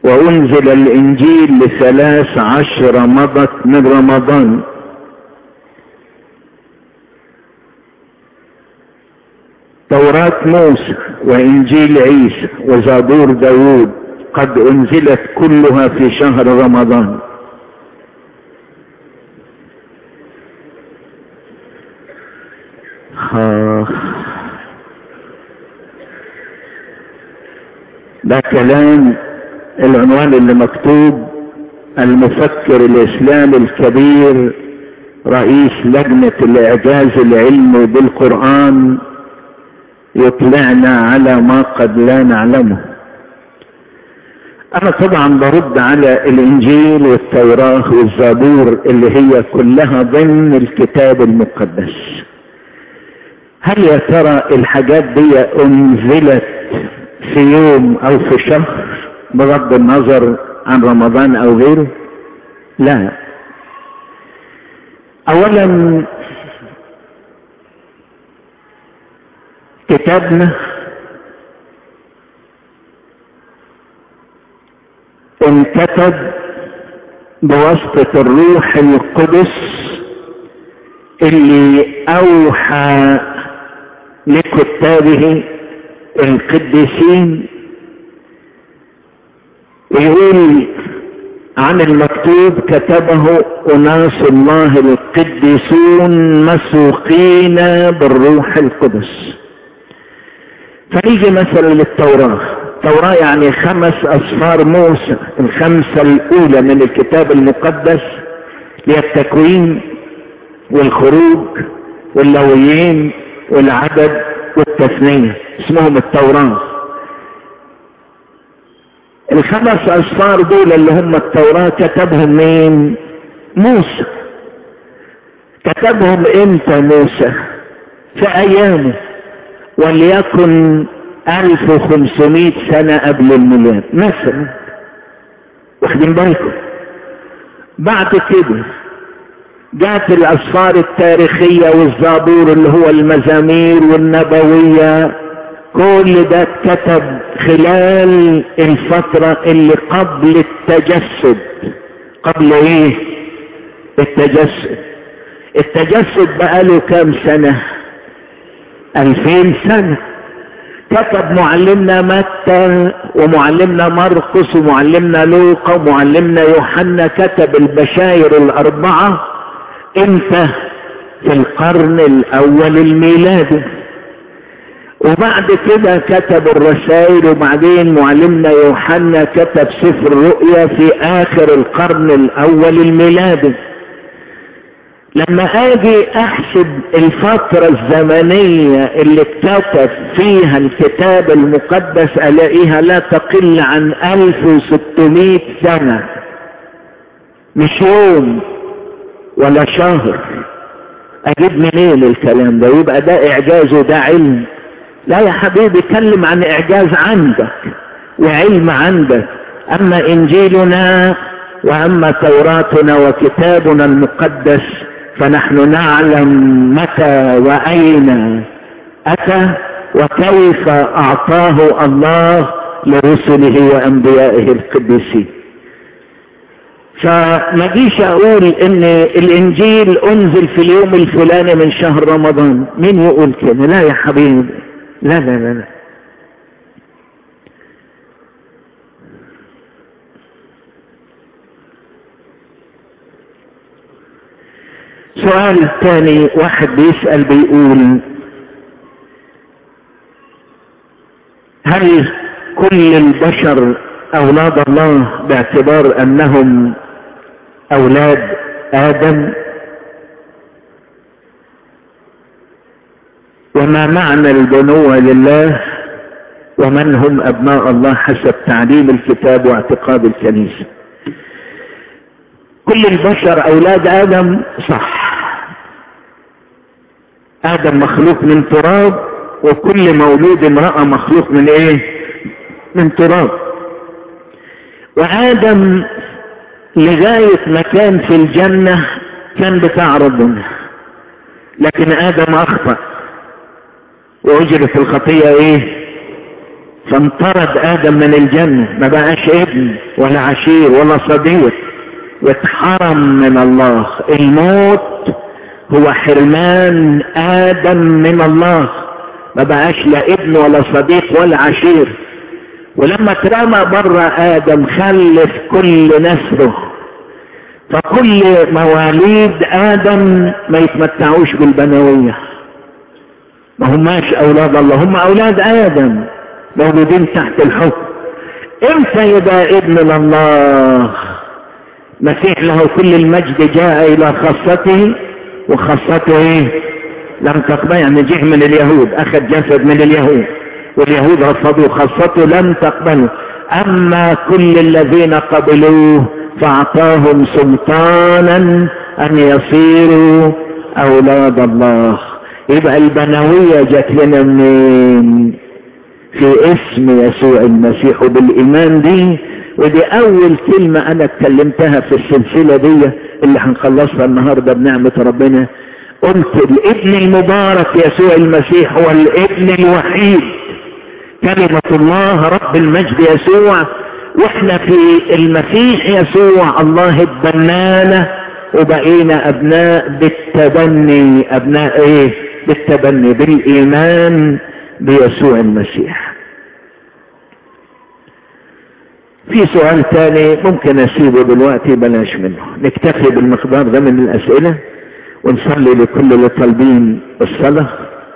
وانزل الانجيل لثلاث عشر مضت من رمضان توراة موسى وانجيل عيسى وزبور داود قد انزلت كلها في شهر رمضان آه. ده كلام العنوان اللي مكتوب المفكر الاسلامي الكبير رئيس لجنة الاعجاز العلمي بالقرآن يطلعنا على ما قد لا نعلمه انا طبعا برد على الانجيل والتوراة والزبور اللي هي كلها ضمن الكتاب المقدس هل يا ترى الحاجات دي انزلت في يوم او في شهر بغض النظر عن رمضان او غيره لا اولا كتابنا انكتب بواسطة الروح القدس اللي اوحى لكتابه القديسين ويقول عن المكتوب كتبه أناس الله القديسون مسوقين بالروح القدس فنيجي مثلا للتوراة التوراة يعني خمس أصفار موسى الخمسة الأولى من الكتاب المقدس هي التكوين والخروج واللويين والعدد والتثنية اسمهم التوراة الخمس أصفار دول اللي هم التوراة كتبهم مين موسى كتبهم امتى موسى في ايامه وليكن 1500 سنة قبل الميلاد مثلا واخدين بالكم بعد كده جاءت الأسفار التاريخية والزابور اللي هو المزامير والنبوية كل ده اتكتب خلال الفترة اللي قبل التجسد قبل ايه التجسد التجسد بقاله كام سنة الفين سنة كتب معلمنا متى ومعلمنا مرقس ومعلمنا لوقا ومعلمنا يوحنا كتب البشاير الأربعة امتى في القرن الأول الميلادي وبعد كده كتب الرسائل وبعدين معلمنا يوحنا كتب سفر الرؤيا في آخر القرن الأول الميلادي لما اجي احسب الفترة الزمنية اللي اتكتب فيها الكتاب المقدس الاقيها لا تقل عن 1600 سنة مش يوم ولا شهر اجيب منين الكلام ده يبقى ده اعجاز وده علم لا يا حبيبي اتكلم عن اعجاز عندك وعلم عندك اما انجيلنا واما توراتنا وكتابنا المقدس فنحن نعلم متى واين اتى وكيف اعطاه الله لرسله وانبيائه القديسين فما جيش اقول ان الانجيل انزل في اليوم الفلاني من شهر رمضان مين يقول كده لا يا حبيبي لا لا لا, لا. سؤال ثاني واحد بيسأل بيقول هل كل البشر أولاد الله باعتبار أنهم أولاد آدم وما معنى البنوة لله ومن هم أبناء الله حسب تعليم الكتاب واعتقاد الكنيسة كل البشر أولاد آدم صح آدم مخلوق من تراب وكل مولود امرأة مخلوق من ايه من تراب وآدم لغاية ما كان في الجنة كان بتاع ربنا لكن آدم أخطأ وأجر في الخطية ايه فانطرد ادم من الجنة ما بقاش ابن ولا عشير ولا صديق واتحرم من الله الموت هو حرمان ادم من الله ما بقاش لا ابن ولا صديق ولا عشير ولما اترمى بره ادم خلف كل نسله فكل مواليد ادم ما يتمتعوش بالبنوية ما هماش اولاد الله هم اولاد ادم موجودين تحت الحكم امتى يبقى ابن الله مسيح له كل المجد جاء الى خاصته وخاصته ايه لم تقبل يعني جه من اليهود اخذ جسد من اليهود واليهود رفضوا خاصته لم تقبله اما كل الذين قبلوه فاعطاهم سلطانا ان يصيروا اولاد الله يبقى البنوية جات لنا منين في اسم يسوع المسيح وبالايمان دي ودي اول كلمة انا اتكلمتها في السلسلة دي اللي هنخلصها النهاردة بنعمة ربنا قلت الابن المبارك يسوع المسيح هو الابن الوحيد كلمة الله رب المجد يسوع واحنا في المسيح يسوع الله اتبنانا وبقينا ابناء بالتبني ابناء ايه بالتبني بالايمان بيسوع المسيح في سؤال تاني ممكن اسيبه دلوقتي بلاش منه نكتفي بالمقدار ده من الاسئله ونصلي لكل اللي طالبين الصلاه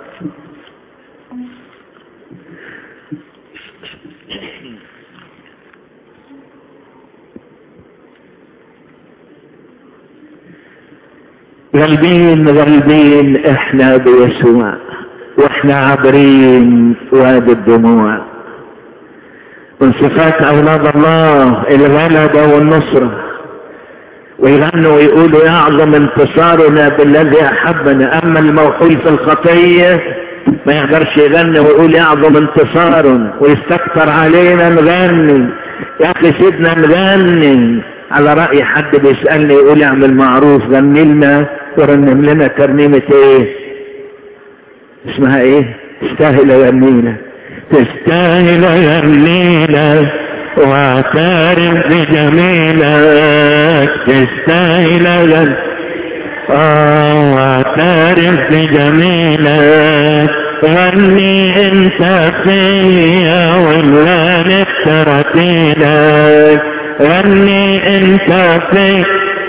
غالبين غالبين احنا بيسوع واحنا عابرين وادي الدموع من صفات اولاد الله الغلبة والنصرة ويغنوا ويقولوا يعظم انتصارنا بالذي احبنا اما الموحول في الخطية ما يقدرش يغني ويقول يعظم انتصار ويستكتر علينا نغني يا اخي سيدنا نغني على رأي حد بيسألني يقول اعمل معروف غني لنا ورنم لنا ترنيمة ايه اسمها ايه تستاهل يغنينا تستاهل يغنينا واعترف بجميلك تستاهل يغنينا آه واعترف بجميلك غني انت فيا ولا نفترتيلك غني انت فيا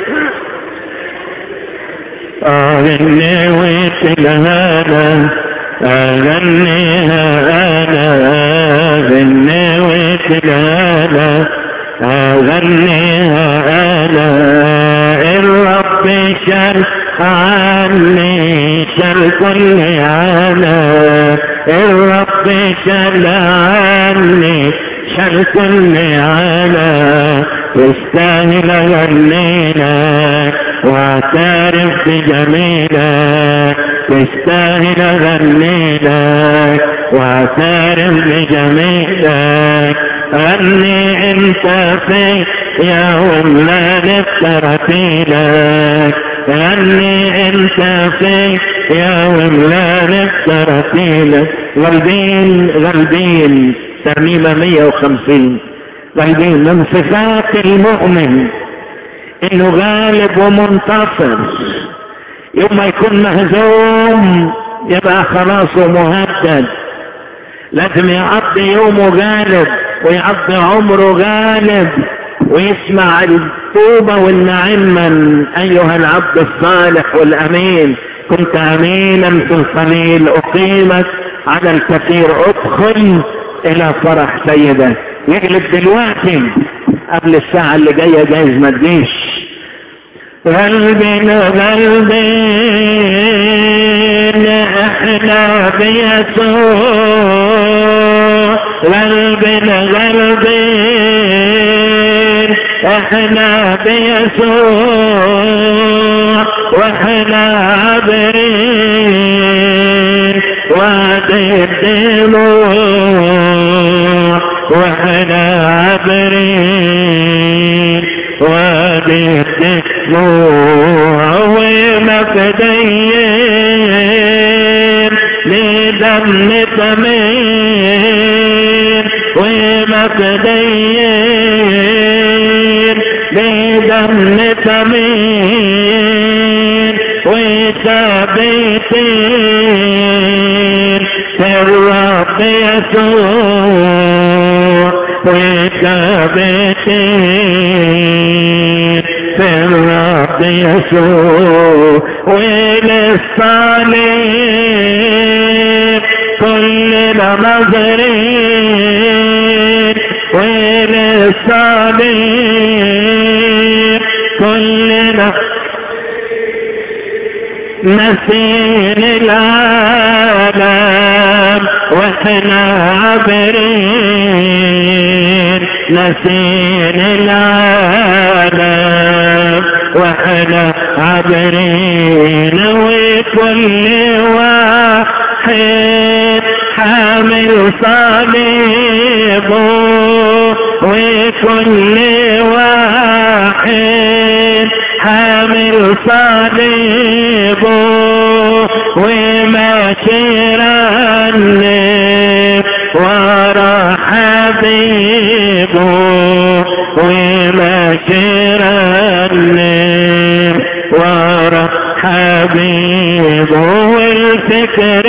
أغني وتلهانا أغنيها أنا أغني وتلهانا أغنيها أنا الرب شال عني شال كل عنا الرب شال عني شال كل عنا تستاهل غنينا واعترف بجميلك تستاهل غنيلك واعترف بجميلك غني انت في يا ولا نفترتيلك غني انت في يا ولا نفترتيلك غالبين غالبين ترميمة 150 غالبين من صفات المؤمن انه غالب ومنتصر يوم ما يكون مهزوم يبقى خلاص مهدد لازم يقضي يومه غالب ويقضي عمره غالب ويسمع التوبة والنعيم من ايها العبد الصالح والامين كنت امينا في القليل اقيمك على الكثير ادخل الى فرح سيدك يغلب دلوقتي قبل الساعة اللي جاية جايز ما تجيش غلبنا غلبين احنا بيسوع غلبنا غلبين احنا بيسوع واحنا عابرين وادي الدموع واحنا عابرين وادي الدموع ومفديين لدم تمين مجدين بدم ثمين وثابتين في الرب يسوع وثابتين في الرب يسوع وللصليب كلنا نظرين وللصليب كلنا نسين العالم واحنا عبرين نسين العالم واحنا عبرين وكل واحد حامل صليبه وكل واحد حامل صليبه وماشي رنب ورا حبيبه وماشي رنب ورا حبيبه والفكر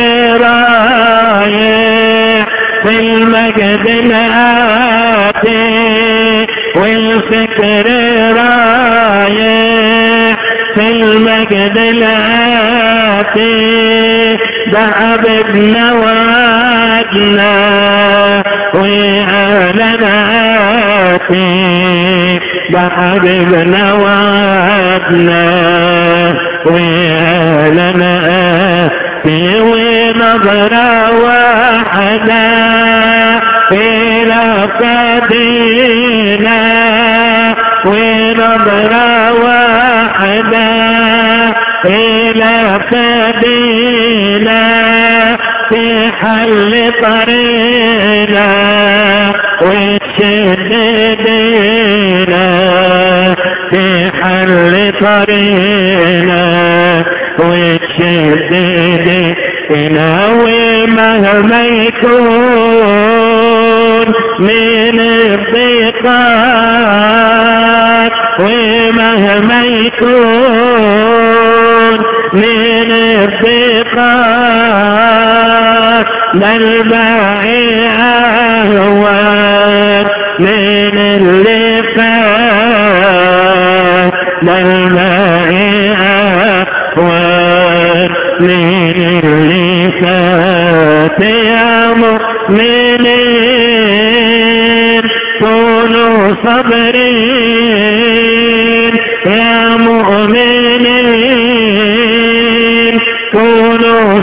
رايح في المجد الآتي والفكر رايح في المجد الآتي ذهب ابن وعدنا وعلنا آتي ذهب ابن وعدنا وعلنا آتي ونظرة واحدة إلى قدينا ونظرة واحدة إلى قدينا في حل طريقنا وتشددنا في حل طريقنا وتشددنا ومهما يكون من الضيقات ومهما يكون من الضيقات للباعي أهوان من اللي فات للباعي أهوان من اللي فات يا مؤمنين كونوا صبرين يا مؤمنين كونوا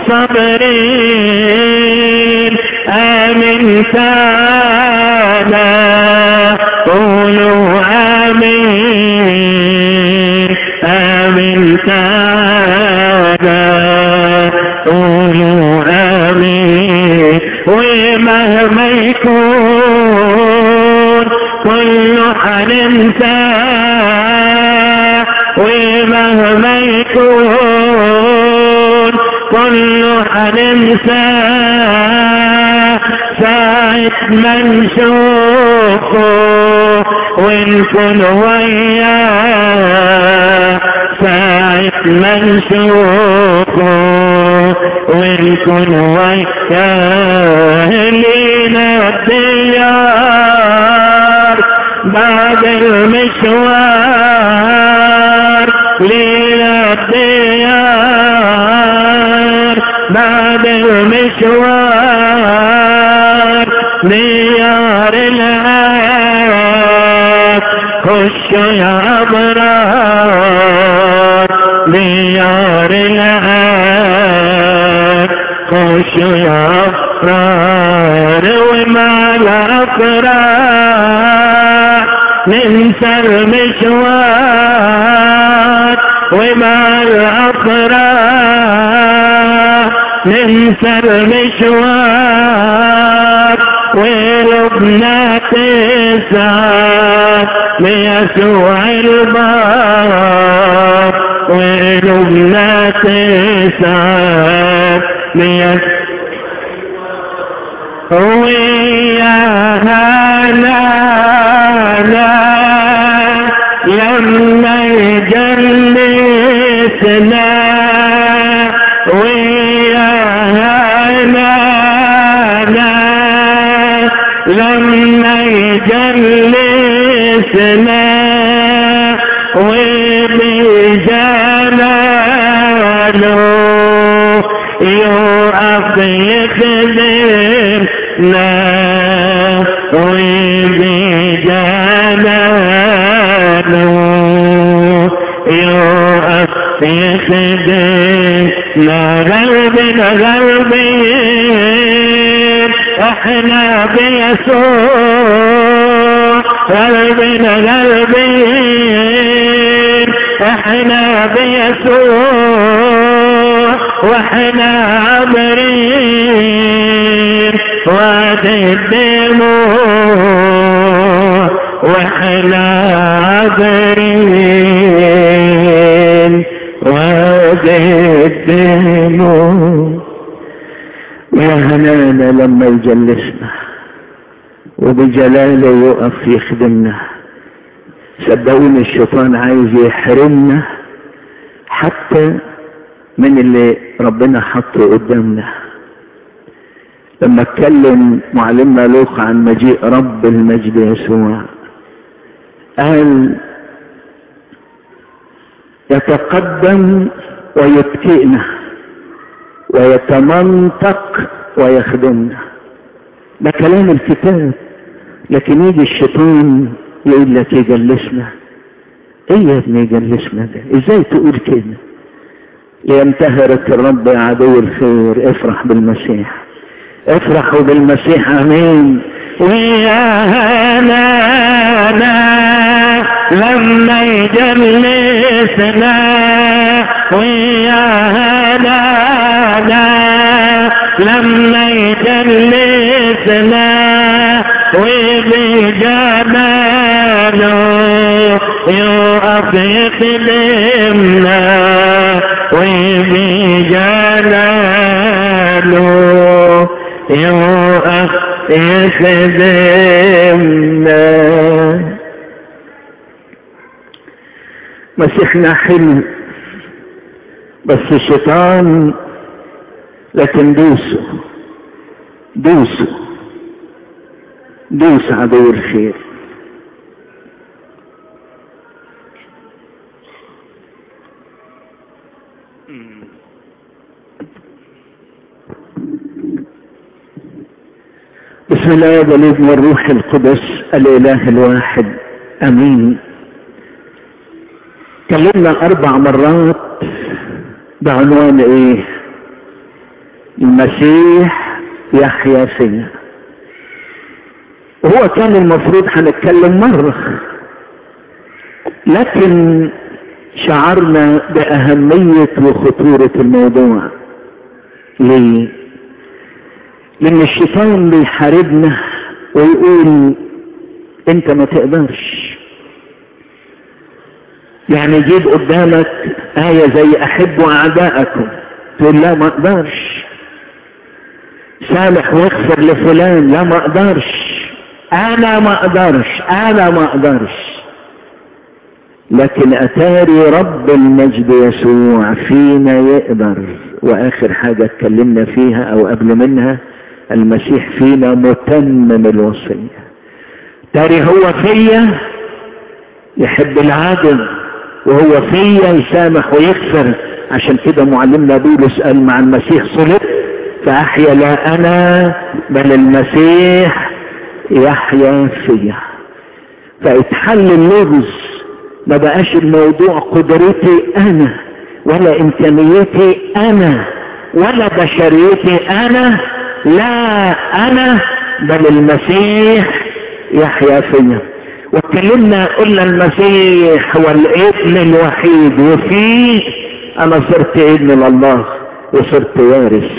صبرين آمين تعالى قولوا آمين آمين تعالى قولوا آمين ومهما يكون كل حننسى ومهما يكون كل حننسى ساعة ما نشوفه ونكون وياه ساعة ما نشوفه ونكون وياه لينا الديار بعد المشوار لينا الديار بعد المشوار ديار العاب خشوا يا أبرار ديار العاب خشوا يا أبرار ومع الأفراح ننسى المشوار ومع الأفراح ننسى المشوار ولبنا تسعد ليسوع الباب ولبنا تسعد ليسوع ويا هلا لما يجلسنا ويانا لما يجلسنا وبجلاله يقف يخدمنا وبجلاله يقف يخدمنا غلبنا غلبين احنا بيسوع غلبنا غلبين احنا بيسوع واحنا عبرين وادي الدموع واحنا عبرين وادي الدموع يا هنانا لما يجلسنا وبجلاله يقف يخدمنا صدقوني الشيطان عايز يحرمنا حتى من اللي ربنا حطه قدامنا لما اتكلم معلمنا لوقا عن مجيء رب المجد يسوع قال يتقدم ويبكئنا ويتمنطق ويخدمنا ده كلام الكتاب لكن يجي الشيطان يقول لك يجلسنا ايه يا ابني يجلسنا ده ازاي تقول كده لينتهرك الرب يا عدو الخير افرح بالمسيح افرحوا بالمسيح امين ويا هنانا لما يجلسنا ويا هنانا لما يجلسنا وبجماله يقف يخدمنا وبجلاله يقف يخدمنا مسيحنا حلو بس الشيطان لكن دوسه دوسه دوس عدو الخير بسم الله والابن والروح القدس الاله الواحد امين تكلمنا اربع مرات بعنوان ايه المسيح يحيا فينا وهو كان المفروض هنتكلم مرة لكن شعرنا بأهمية وخطورة الموضوع ليه؟ لأن الشيطان بيحاربنا ويقول أنت ما تقدرش يعني يجيب قدامك آية زي أحبوا أعداءكم تقول لا ما أقدرش سامح واغفر لفلان لا ما أقدرش أنا ما أقدرش أنا ما أقدرش لكن أتاري رب المجد يسوع فينا يقدر وآخر حاجة اتكلمنا فيها أو قبل منها المسيح فينا متمم الوصية تاري هو فيا يحب العادل وهو فيا يسامح ويغفر عشان كده معلمنا بولس قال مع المسيح صلب فأحيا لا أنا بل المسيح يحيا فيا فاتحل اللغز ما بقاش الموضوع قدرتي انا ولا امكانيتي انا ولا بشريتي انا لا انا بل المسيح يحيا فيا واتكلمنا قلنا المسيح هو الابن الوحيد وفيه انا صرت ابن لله وصرت وارث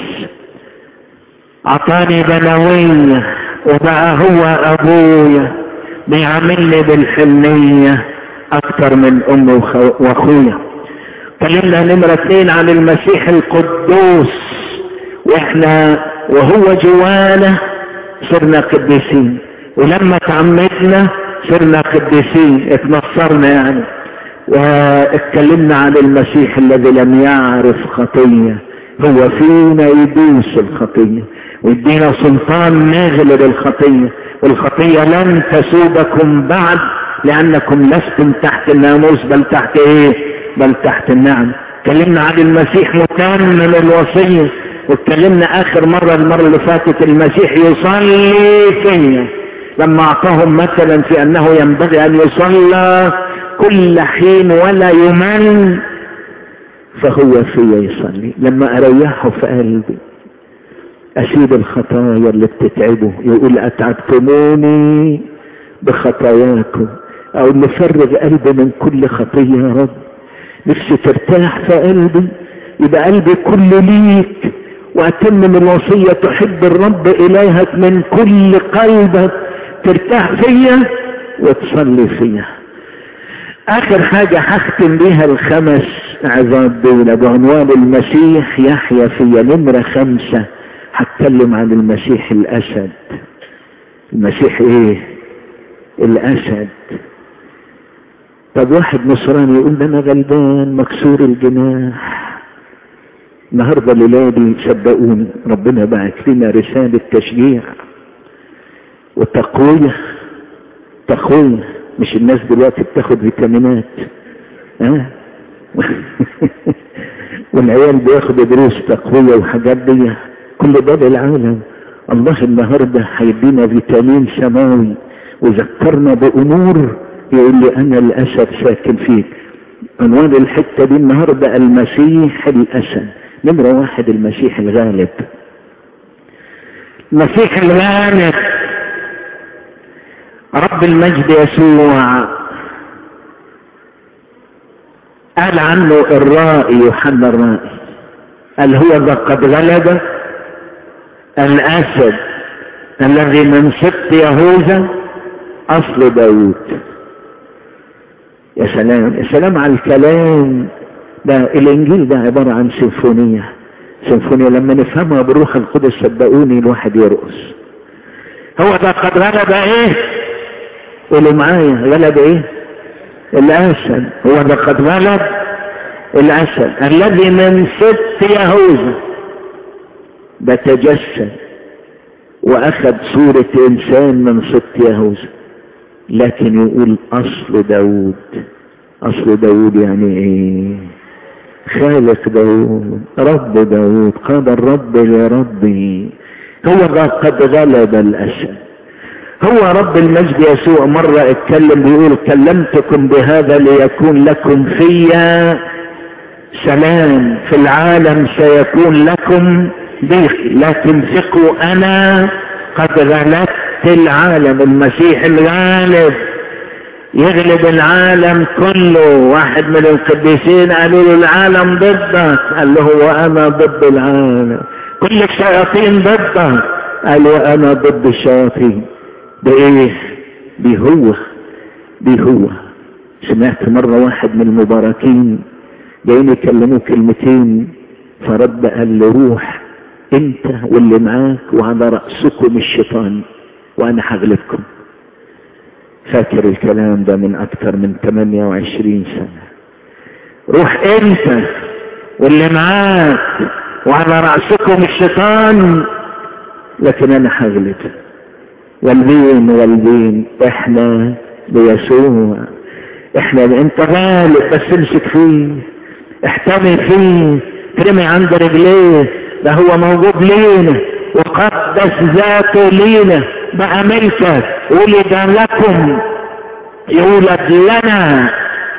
اعطاني بنويه وبقى هو ابويا بيعاملني بالحنية اكتر من امي واخويا كلمنا نمرة اتنين عن المسيح القدوس واحنا وهو جوانا صرنا قديسين ولما تعمدنا صرنا قديسين اتنصرنا يعني واتكلمنا عن المسيح الذي لم يعرف خطية هو فينا يدوس الخطية ويدينا سلطان نغلب الخطية والخطية لن تسودكم بعد لأنكم لستم تحت الناموس بل تحت إيه بل تحت النعم اتكلمنا عن المسيح متمم الوصية واتكلمنا آخر مرة المرة اللي فاتت المسيح يصلي فيا لما أعطاهم مثلا في أنه ينبغي أن يصلى كل حين ولا يمل فهو فيا يصلي لما أريحه في قلبي أسيب الخطايا اللي بتتعبه يقول أتعبتموني بخطاياكم أو نفرغ قلبي من كل خطية يا رب نفسي ترتاح في قلبي يبقى قلبي كله ليك وأتمم الوصية تحب الرب إلهك من كل قلبك ترتاح فيا وتصلي فيا آخر حاجة هختم بيها الخمس عظات دول بعنوان المسيح يحيا فيا نمرة خمسة هتكلم عن المسيح الأسد المسيح إيه؟ الأسد طب واحد نصراني يقول ده أنا غلبان مكسور الجناح النهارده ليلادي صدقوني ربنا بعت لنا رسالة تشجيع وتقوية تقوية مش الناس دلوقتي بتاخد فيتامينات ها والعيال بياخدوا دروس تقوية وحاجات دي كل ده للعالم الله النهاردة هيدينا فيتامين سماوي وذكرنا بأمور يقول لي أنا الأسد ساكن فيك عنوان الحتة دي النهاردة المسيح الأسد نمرة واحد المسيح الغالب المسيح الغالب رب المجد يسوع قال عنه الرائي يوحنا الرائي قال هو ذا قد غلب الاسد الذي من سبط يهوذا اصل داوود يا سلام يا سلام على الكلام ده الانجيل ده عبارة عن سيمفونية سيمفونية لما نفهمها بالروح القدس صدقوني الواحد يرقص هو ده قد غلب ايه قولوا معايا غلب ايه الاسد هو ده قد غلب الاسد الذي من ست يهوذا ده تجسد واخذ صورة انسان من ست يهوذا لكن يقول اصل داود اصل داود يعني ايه خالق داود رب داود قال الرب لربي هو ده قد غلب الاسد هو رب المجد يسوع مرة اتكلم بيقول كلمتكم بهذا ليكون لكم فيا سلام في العالم سيكون لكم ضيق لكن ثقوا انا قد غلبت العالم المسيح الغالب يغلب العالم كله واحد من القديسين قالوا له العالم ضدك قال له وانا ضد العالم كل الشياطين ضدك قال وانا ضد الشياطين بايه بهو بهو سمعت مرة واحد من المباركين جايين يكلموه كلمتين فرد قال له روح انت واللي معاك وعلى رأسكم الشيطان وانا هغلبكم فاكر الكلام ده من اكتر من 28 سنة روح انت واللي معاك وعلى رأسكم الشيطان لكن انا هغلب والبين والبين احنا بيسوع احنا انت غالب بس امسك فيه احتمي فيه ترمي عند رجليه ده هو موجود لينا وقدس ذاته لينا بقى ملكك ولد لكم يولد لنا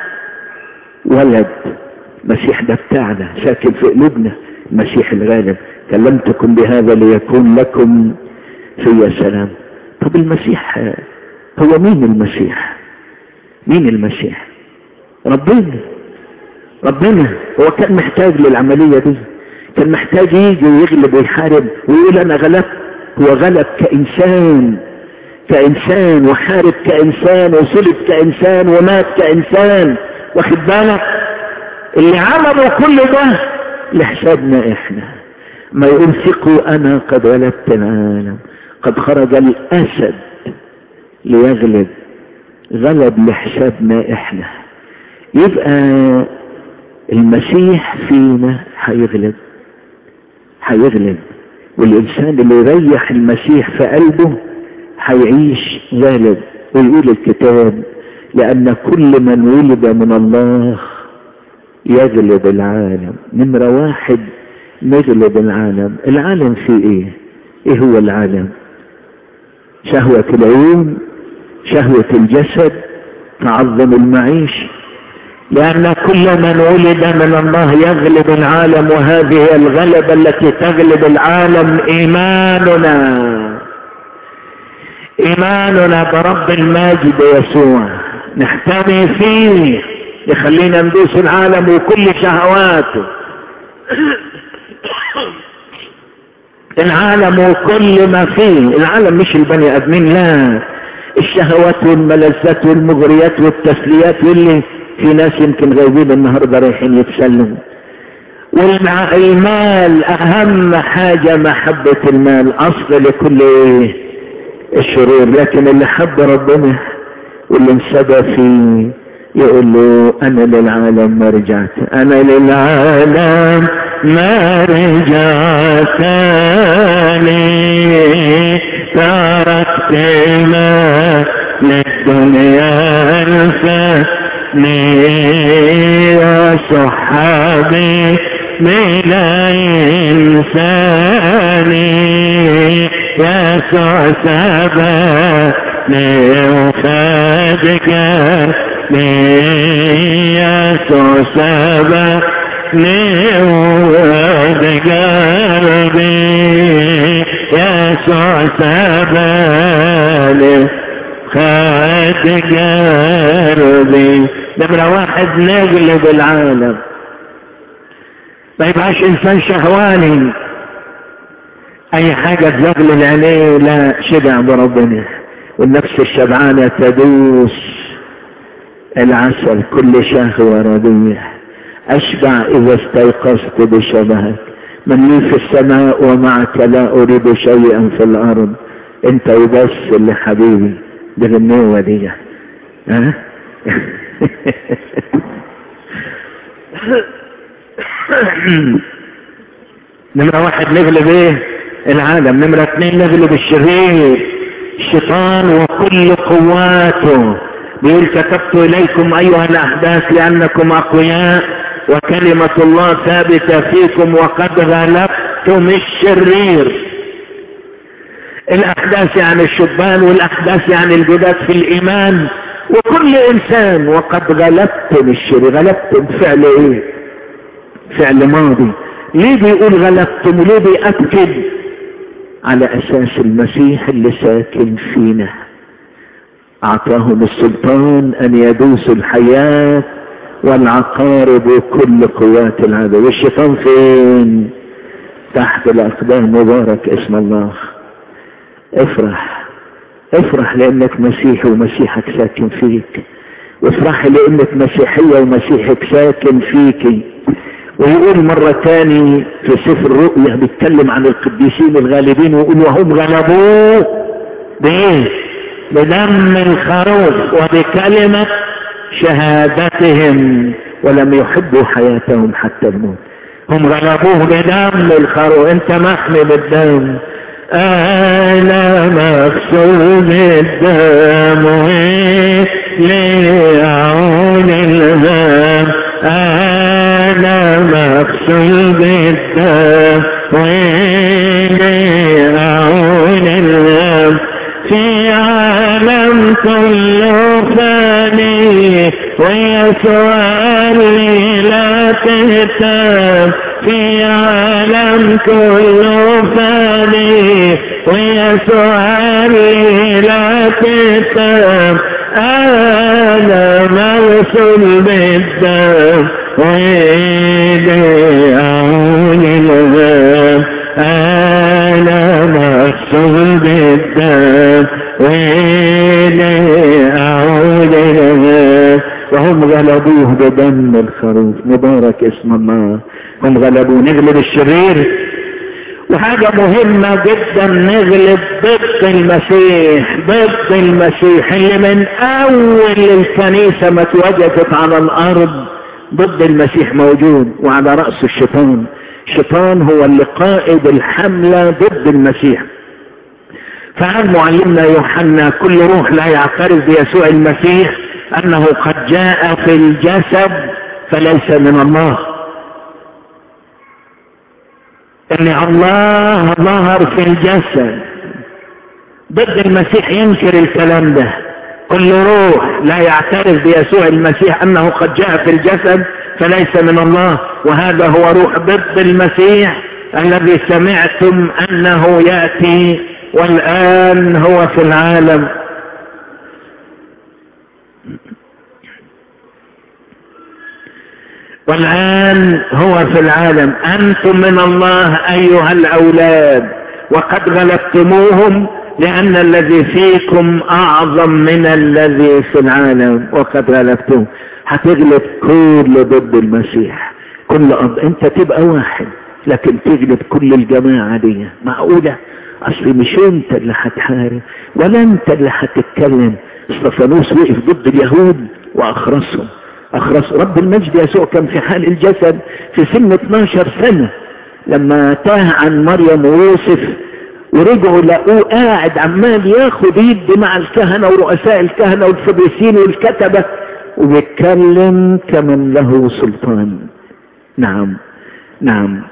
ولد المسيح ده بتاعنا ساكن في قلوبنا المسيح الغالب كلمتكم بهذا ليكون لكم في سلام طب المسيح هو مين المسيح مين المسيح ربنا ربنا هو كان محتاج للعملية دي كان محتاج يجي ويغلب ويحارب ويقول انا غلبت هو غلب كإنسان كإنسان وحارب كإنسان وصلب كإنسان ومات كإنسان واخد بالك اللي عملوا كل ده لحسابنا احنا ما يقول ثقوا انا قد غلبت العالم قد خرج الاسد ليغلب غلب لحسابنا احنا يبقى المسيح فينا هيغلب هيغلب والإنسان اللي يريح المسيح في قلبه هيعيش غالب ويقول الكتاب لأن كل من ولد من الله يغلب العالم نمرة واحد نغلب العالم العالم فيه ايه ايه هو العالم شهوة العيون شهوة الجسد تعظم المعيش لأن كل من ولد من الله يغلب العالم وهذه هي الغلبة التي تغلب العالم إيماننا إيماننا برب الماجد يسوع نحتمي فيه يخلينا ندوس العالم وكل شهواته العالم وكل ما فيه العالم مش البني ادمين لا الشهوات والملذات والمغريات والتسليات واللي في ناس يمكن غايبين النهارده رايحين يتسلموا والمال اهم حاجة محبة المال اصل لكل الشرور لكن اللي حب ربنا واللي انسبى فيه يقول له انا للعالم ما رجعت انا للعالم ما رجعت لي تركت ما للدنيا الفاني يا صحابي من إنساني يا سعسبا لأخذك يا سعسبا لأخذ قلبي يا سعسبا لأخذ قلبي نمرة واحد نغلب العالم ما يبقاش انسان شهواني اي حاجة تزغلل عليه لا شبع بربنا والنفس الشبعانة تدوس العسل كل شهوة رضية اشبع اذا استيقظت بشبهك من لي في السماء ومعك لا اريد شيئا في الارض انت وبس اللي حبيبي دي النوة دي ها نمرة واحد نغلب ايه العالم نمرة اثنين نغلب الشرير الشيطان وكل قواته بيقول كتبت اليكم ايها الاحداث لانكم اقوياء وكلمة الله ثابتة فيكم وقد غلبتم الشرير الاحداث يعني الشبان والاحداث يعني الجداد في الايمان وكل انسان وقد غلبتم الشرير غلبتم فعل ايه فعل ماضي ليه بيقول غلبتم ليه بيأكد على اساس المسيح اللي ساكن فينا اعطاهم السلطان ان يدوسوا الحياة والعقارب وكل قوات العدو والشيطان فين تحت الاقدام مبارك اسم الله افرح افرح لانك مسيحي ومسيحك ساكن فيك وافرح لانك مسيحية ومسيحك ساكن فيكي ويقول مرة تاني في سفر الرؤيا بيتكلم عن القديسين الغالبين ويقول وهم غلبوه بايه بدم الخروف وبكلمة شهادتهم ولم يحبوا حياتهم حتى الموت هم غلبوه بدم الخروف انت محمي بالدم انا مغسول الدم ليعون الهم انا مغسول بالدم وليعون الهم في عالم كله فاني ويسوع لي لا تهتم في عالم كله فاني ويسوع لي لا تهتم انا موصول بالدم ويدي عون الغام انا موصول بالدم ويدي عون الغام وهم غلبوه بدم الخروف مبارك اسم الله هم غلبوه نغلب الشرير وحاجة مهمة جدا نغلب ضد المسيح ضد المسيح اللي من اول الكنيسة ما اتوجدت على الارض ضد المسيح موجود وعلى رأس الشيطان الشيطان هو اللي قائد الحملة ضد المسيح فقال معلمنا يوحنا كل روح لا يعترف بيسوع المسيح انه قد جاء في الجسد فليس من الله ان الله ظهر في الجسد ضد المسيح ينكر الكلام ده كل روح لا يعترف بيسوع المسيح انه قد جاء في الجسد فليس من الله وهذا هو روح ضد المسيح الذي سمعتم انه ياتي والان هو في العالم والآن هو في العالم أنتم من الله أيها الأولاد وقد غلبتموهم لأن الذي فيكم أعظم من الذي في العالم وقد غلبتم هتغلب كل ضد المسيح كل أب أنت تبقى واحد لكن تغلب كل الجماعة دي معقولة أصل مش أنت اللي هتحارب ولا أنت اللي هتتكلم استفانوس وقف ضد اليهود وأخرسهم أخرس رب المجد يسوع كان في حال الجسد في سن 12 سنة لما تاه عن مريم ويوسف ورجعوا لقوه قاعد عمال ياخد يد مع الكهنة ورؤساء الكهنة والفريسين والكتبة وبيتكلم كمن له سلطان نعم نعم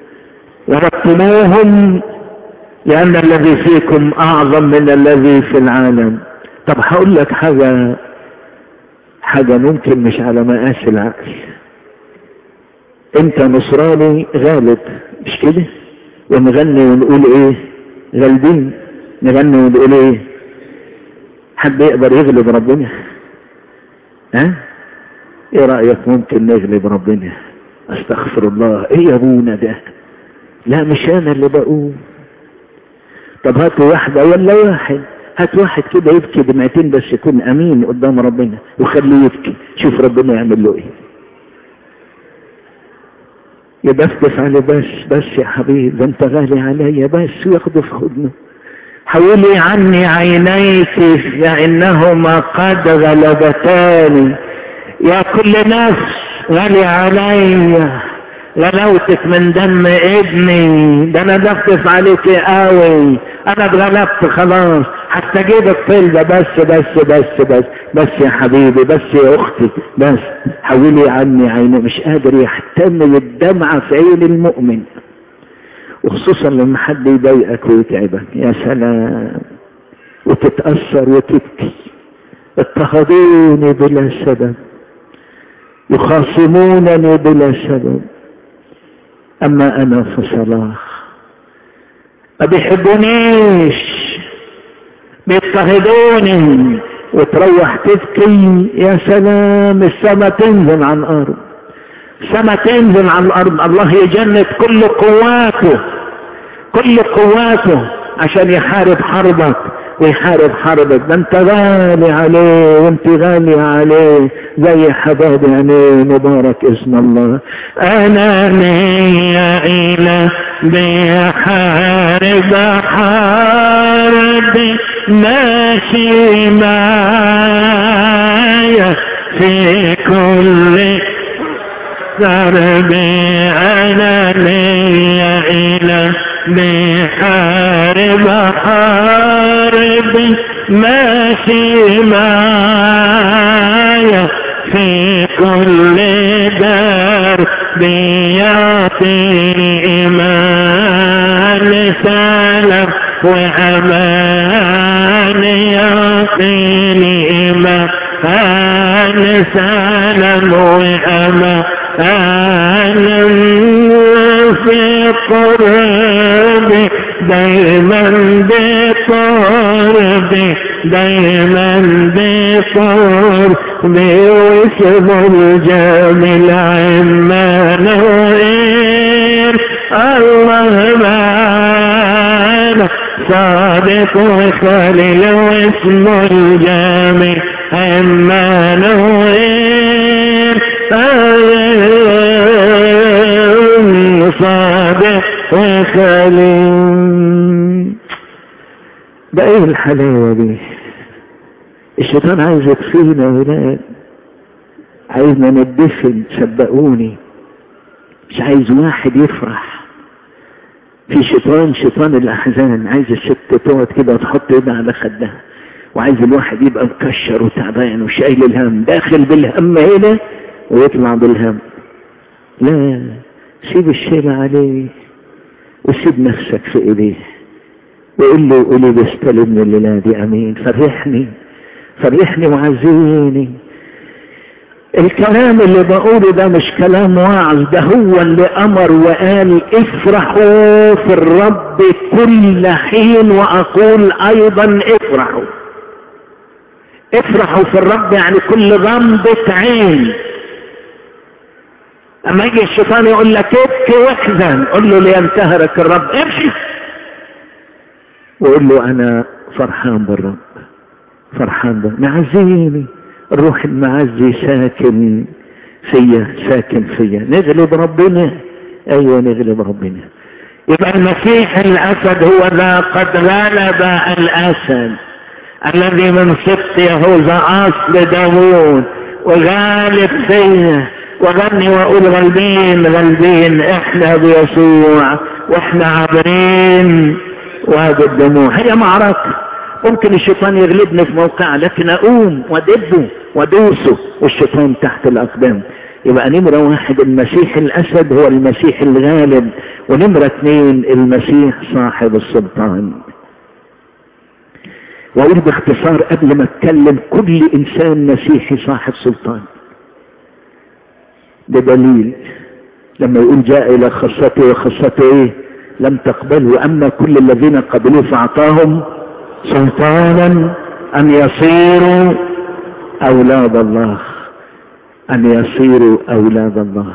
ورتموهم لأن الذي فيكم أعظم من الذي في العالم طب هقول لك حاجة حاجة ممكن مش على مقاس العقل انت نصراني غالب مش كده ونغني ونقول ايه غالبين نغني ونقول ايه حد يقدر يغلب ربنا ها ايه رأيك ممكن نغلب ربنا استغفر الله ايه يا ابونا ده لا مش انا اللي بقول طب هاتوا واحدة ولا واحد هات واحد كده يبكي دمعتين بس يكون امين قدام ربنا وخليه يبكي شوف ربنا يعمل له ايه يدفدف عليه بس بس يا حبيبي ده انت غالي عليا بس وياخده في خدمه حولي عني عينيك فإنهما قد غلبتاني يا كل نفس غالي عليا غلوتك من دم ابني ده انا دفف عليك قوي انا اتغلبت خلاص حتى جيب الطلبة بس بس بس بس بس يا حبيبي بس يا اختي بس حولي عني عيني مش قادر يحتمل الدمعة في عين المؤمن وخصوصا لما حد يضايقك ويتعبك يا سلام وتتأثر وتبكي اضطهدوني بلا سبب يخاصمونني بلا سبب اما انا فصلاح ما بيحبونيش بيضطهدوني وتروح تبكي يا سلام السما تنزل عن الارض السما تنزل عن الارض الله يجند كل قواته كل قواته عشان يحارب حربك ويحارب حربك ده انت غالي عليه وانت غالي عليه زي حباب يعني مبارك اسم الله انا ليا الى بيحارب حربي ماشي معايا في كل دربي انا ليا الى بحارب حاربي ماشي معايا في كل دار بيعطيني إيمان سلام وأمان يعطيني إيمان سلام وأمان في قربي دايما بقربي دايما بقربي واسم الجميل عمانوئيل الله معانا صادق وخليل واسم الجميل عمانوئيل صادق وخليل ايه الحلاوة دي الشيطان عايز يطفينا يا ولاد عايزنا ندفن صدقوني مش عايز واحد يفرح في شيطان شيطان الاحزان عايز الست تقعد كده وتحط ايدها على خدها وعايز الواحد يبقى مكشر وتعبان وشايل الهم داخل بالهم هنا ويطلع بالهم لا سيب الشيل عليه وسيب نفسك في ايديه وقول له قولي بيستلمني الليله دي امين فرحني فرحني وعزيني الكلام اللي بقوله ده مش كلام واعظ ده هو اللي امر وقال افرحوا في الرب كل حين واقول ايضا افرحوا افرحوا في الرب يعني كل غمضة عين اما يجي الشيطان يقول لك ابكي واحزن قول له لينتهرك الرب امشي وقول له انا فرحان بالرب فرحان بالرب معزيني الروح المعزي ساكن فيا ساكن فيا نغلب ربنا ايوه نغلب ربنا يبقى المسيح الاسد هو ذا قد غلب الاسد الذي من سبط يهوذا اصل داوود وغالب فيا وغني واقول غالبين غالبين احنا بيسوع واحنا عابرين وادي الدموع هي معركه ممكن الشيطان يغلبني في موقع لكن اقوم وادبه وادوسه والشيطان تحت الاقدام يبقى نمرة واحد المسيح الاسد هو المسيح الغالب ونمرة اثنين المسيح صاحب السلطان واقول باختصار قبل ما اتكلم كل انسان مسيحي صاحب سلطان ده دليل لما يقول جاء الى خاصته وخاصته ايه لم تقبله اما كل الذين قبلوه فاعطاهم سلطانا ان يصيروا اولاد الله ان يصيروا اولاد الله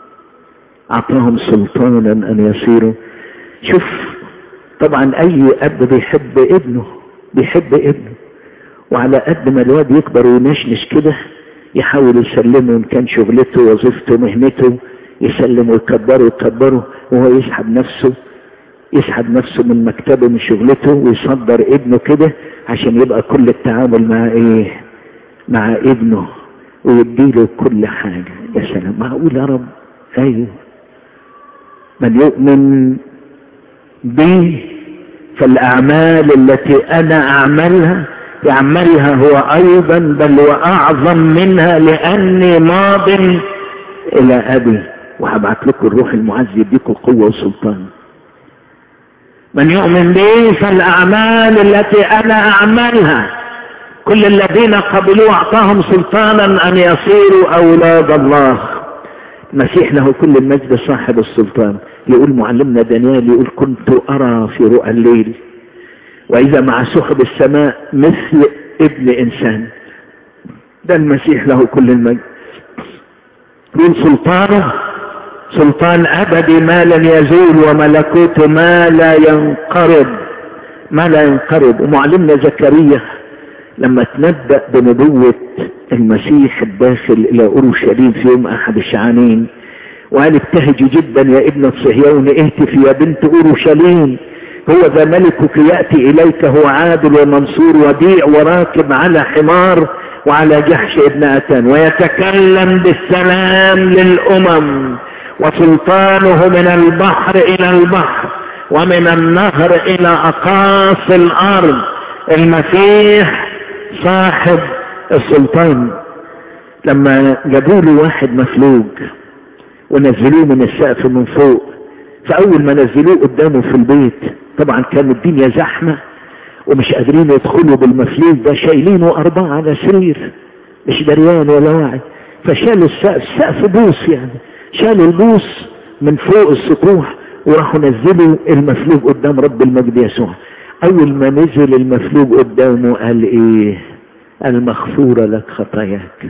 اعطاهم سلطانا ان يصيروا شوف طبعا اي اب بيحب ابنه بيحب ابنه وعلى قد ما الواد يكبر وينشنش كده يحاول يسلمه ان كان شغلته وظيفته مهنته يسلم ويكبره ويكبره وهو يسحب نفسه يسحب نفسه من مكتبه من شغلته ويصدر ابنه كده عشان يبقى كل التعامل مع ايه مع ابنه ويديله كل حاجة يا سلام معقول يا رب ايوه من يؤمن بي فالاعمال التي انا اعملها يعملها هو ايضا بل واعظم منها لاني ماض الى ابي وهبعت لكم الروح المعز يديكم قوة وسلطان من يؤمن بي فالاعمال التي انا اعملها كل الذين قبلوا اعطاهم سلطانا ان يصيروا اولاد الله المسيح له كل المجد صاحب السلطان يقول معلمنا دانيال يقول كنت ارى في رؤى الليل واذا مع سحب السماء مثل ابن انسان ده المسيح له كل المجد يقول سلطانه سلطان ابدي ما لن يزول وملكوته ما لا ينقرض ما لا ينقرض ومعلمنا زكريا لما تنبأ بنبوة المسيح الداخل الى اورشليم في يوم احد الشعانين وقال ابتهجي جدا يا ابنة صهيون اهتفي يا بنت اورشليم هو ذا ملكك يأتي اليك هو عادل ومنصور وديع وراكب على حمار وعلى جحش ابن اتان ويتكلم بالسلام للامم وسلطانه من البحر الى البحر ومن النهر الى اقاصي الارض المسيح صاحب السلطان لما جابوا له واحد مفلوج ونزلوه من السقف من فوق فاول ما نزلوه قدامه في البيت طبعا كان الدنيا زحمه ومش قادرين يدخلوا بالمفلوج ده شايلينه اربعه على سرير مش دريان ولا واعي فشالوا السقف السقف بوس يعني شالوا البوس من فوق السطوح وراحوا نزلوا المفلوج قدام رب المجد يسوع اول ما نزل المفلوج قدامه قال ايه قال مغفورة لك خطاياك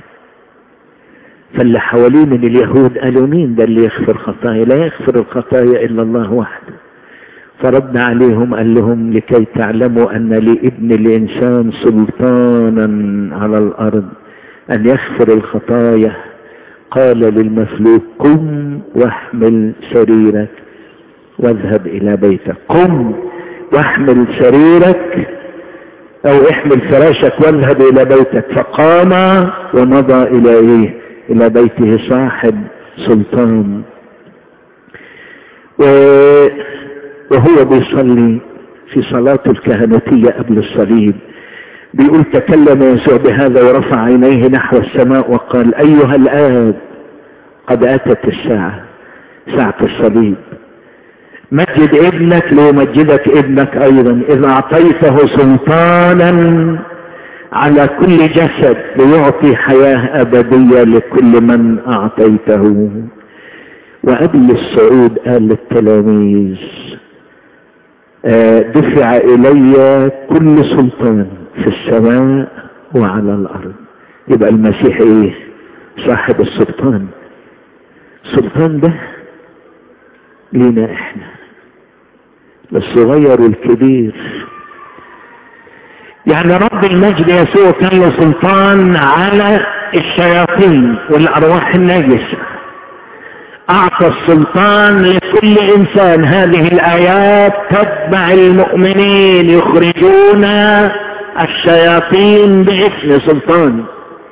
فاللي حواليه من اليهود قالوا مين ده اللي يغفر خطايا لا يغفر الخطايا الا الله وحده فرد عليهم قال لهم لكي تعلموا ان لابن الانسان سلطانا على الارض ان يغفر الخطايا قال للمفلوج قم واحمل سريرك واذهب الى بيتك قم واحمل سريرك او احمل فراشك واذهب الى بيتك فقام ومضى الى ايه الى بيته صاحب سلطان وهو بيصلي في صلاته الكهنوتية قبل الصليب بيقول تكلم يسوع بهذا ورفع عينيه نحو السماء وقال ايها الاب قد اتت الساعة ساعة الصليب مجد ابنك ليمجدك ابنك ايضا اذا اعطيته سلطانا على كل جسد ليعطي حياة ابدية لكل من اعطيته وقبل الصعود قال للتلاميذ دفع الي كل سلطان في السماء وعلى الارض يبقى المسيح ايه صاحب السلطان السلطان ده لينا احنا للصغير والكبير يعني رب المجد يسوع كان له سلطان على الشياطين والارواح النجسه اعطى السلطان لكل انسان هذه الايات تتبع المؤمنين يخرجون الشياطين باسم سلطان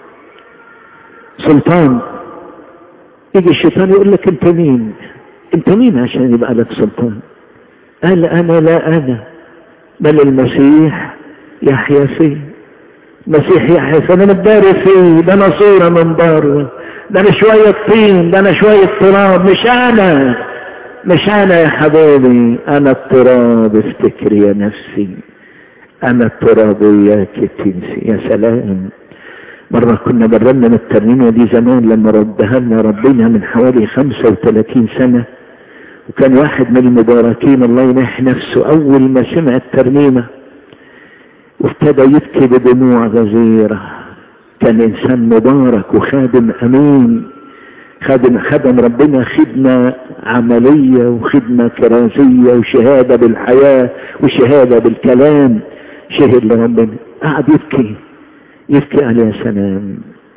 سلطان يجي الشيطان يقول لك انت مين انت مين عشان يبقى لك سلطان قال انا لا انا بل المسيح يحيا فيه المسيح يحيا فيه انا متداري فيه ده انا صورة من داره ده انا شوية طين ده انا شوية تراب مش انا مش انا يا حبيبي انا التراب افتكر يا نفسي انا التراب وياك تنسي يا سلام مرة كنا برنامج الترنيمة دي زمان لما ردها لنا ربنا من حوالي 35 سنة وكان واحد من المباركين الله ينح نفسه اول ما سمع الترنيمة وابتدى يبكي بدموع غزيرة كان انسان مبارك وخادم امين خادم خدم ربنا خدمة عملية وخدمة كرازية وشهادة بالحياة وشهادة بالكلام شهد لربنا قعد يبكي يبكي قال يا سلام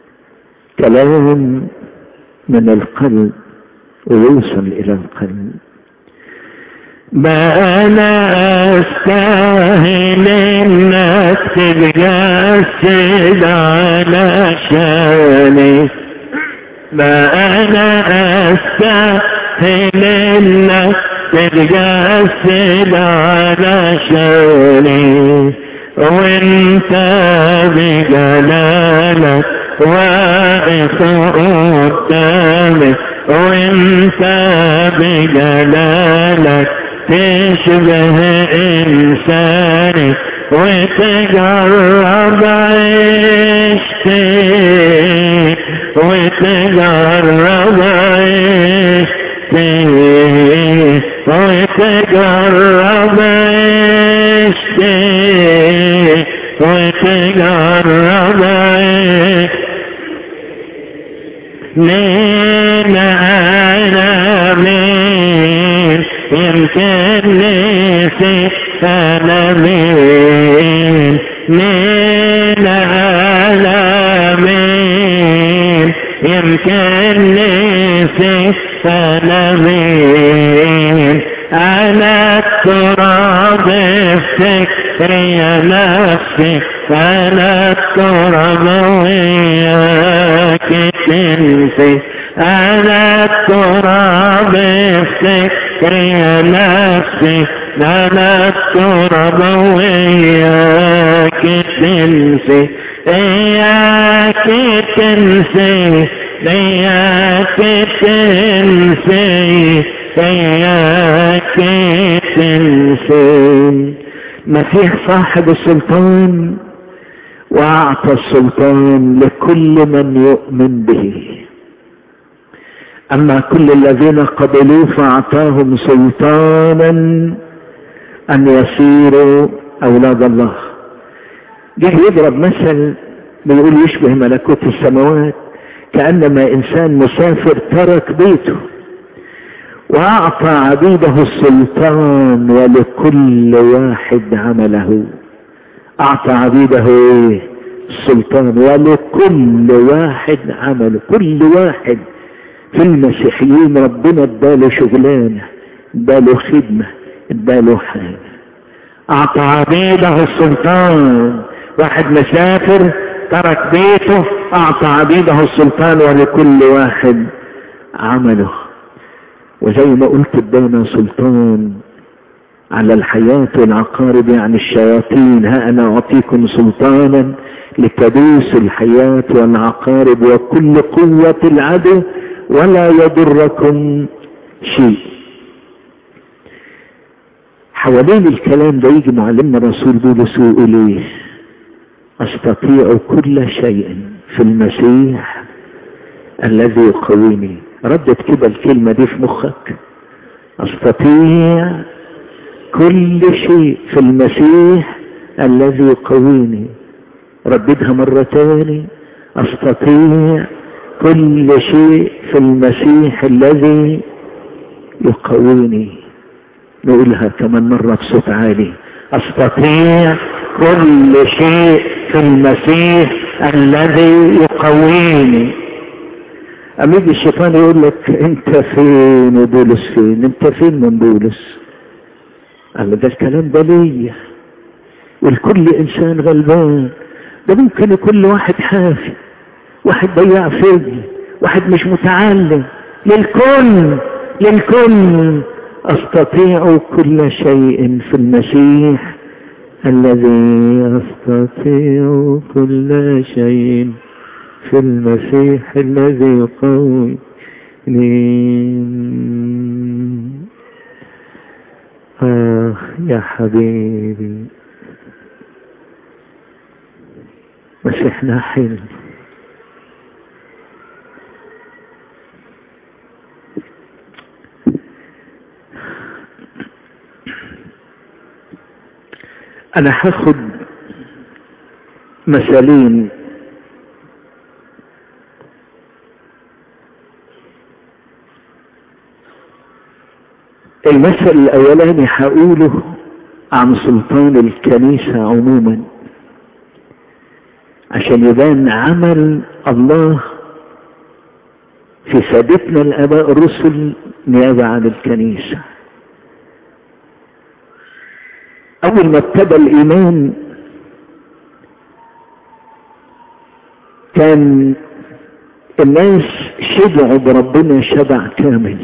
كلام من القلب ويوصل الى القلب ما انا استاهل انك تتجسد على شاني ما انا استاهل انك تتجسد على شاني وانت بجلالك واقف قدامي وانت بجلالك تشبه انساني وتجرب عيشتي وتجرب عيشتي وتجرب عيشتي وتجرب عيشتي مين انا مين يمكن نسي انا مين مين انا مين يمكن نسي انا مين انا التراب افتكري يا نفسي انا التراب وياك تنسي انا التراب افتكري يا نفسي انا التراب وياك تنسي اياك تنسي اياك تنسي اياك تنسي مسيح صاحب السلطان واعطى السلطان لكل من يؤمن به اما كل الذين قبلوه فاعطاهم سلطانا ان يصيروا اولاد الله جه يضرب مثل بيقول يشبه ملكوت السماوات كانما انسان مسافر ترك بيته واعطى عبيده السلطان ولكل واحد عمله اعطى عبيده ايه السلطان ولكل واحد عمله كل واحد في المسيحيين ربنا اداله شغلانه اداله خدمه اداله حاجه اعطى عبيده السلطان واحد مسافر ترك بيته اعطى عبيده السلطان ولكل واحد عمله وزي ما قلت ادانا سلطان على الحياة والعقارب يعني الشياطين ها انا اعطيكم سلطانا لتدوس الحياة والعقارب وكل قوة العدو ولا يضركم شيء حوالين الكلام ده يجي معلمنا رسول بولس إليه أستطيع كل شيء في المسيح الذي يقويني ردت كده الكلمة دي في مخك أستطيع كل شيء في المسيح الذي يقويني رددها مرة تاني أستطيع كل شيء في المسيح الذي يقويني نقولها كمان مرة بصوت عالي أستطيع كل شيء في المسيح الذي يقويني أما يجي الشيطان يقول لك أنت فين وبولس فين؟ أنت فين من بولس؟ قال له ده الكلام ده ليا والكل إنسان غلبان ده ممكن يكون واحد حافي واحد ضيع فجر واحد مش متعلم للكل للكل استطيع كل شيء في المسيح الذي استطيع كل شيء في المسيح الذي يقوي آه يا حبيبي مسيحنا حلو انا هاخد مثالين المثل الاولاني هقوله عن سلطان الكنيسة عموما عشان يبان عمل الله في سادتنا الاباء الرسل نيابة عن الكنيسة اول ما ابتدى الايمان كان الناس شبعوا بربنا شبع كامل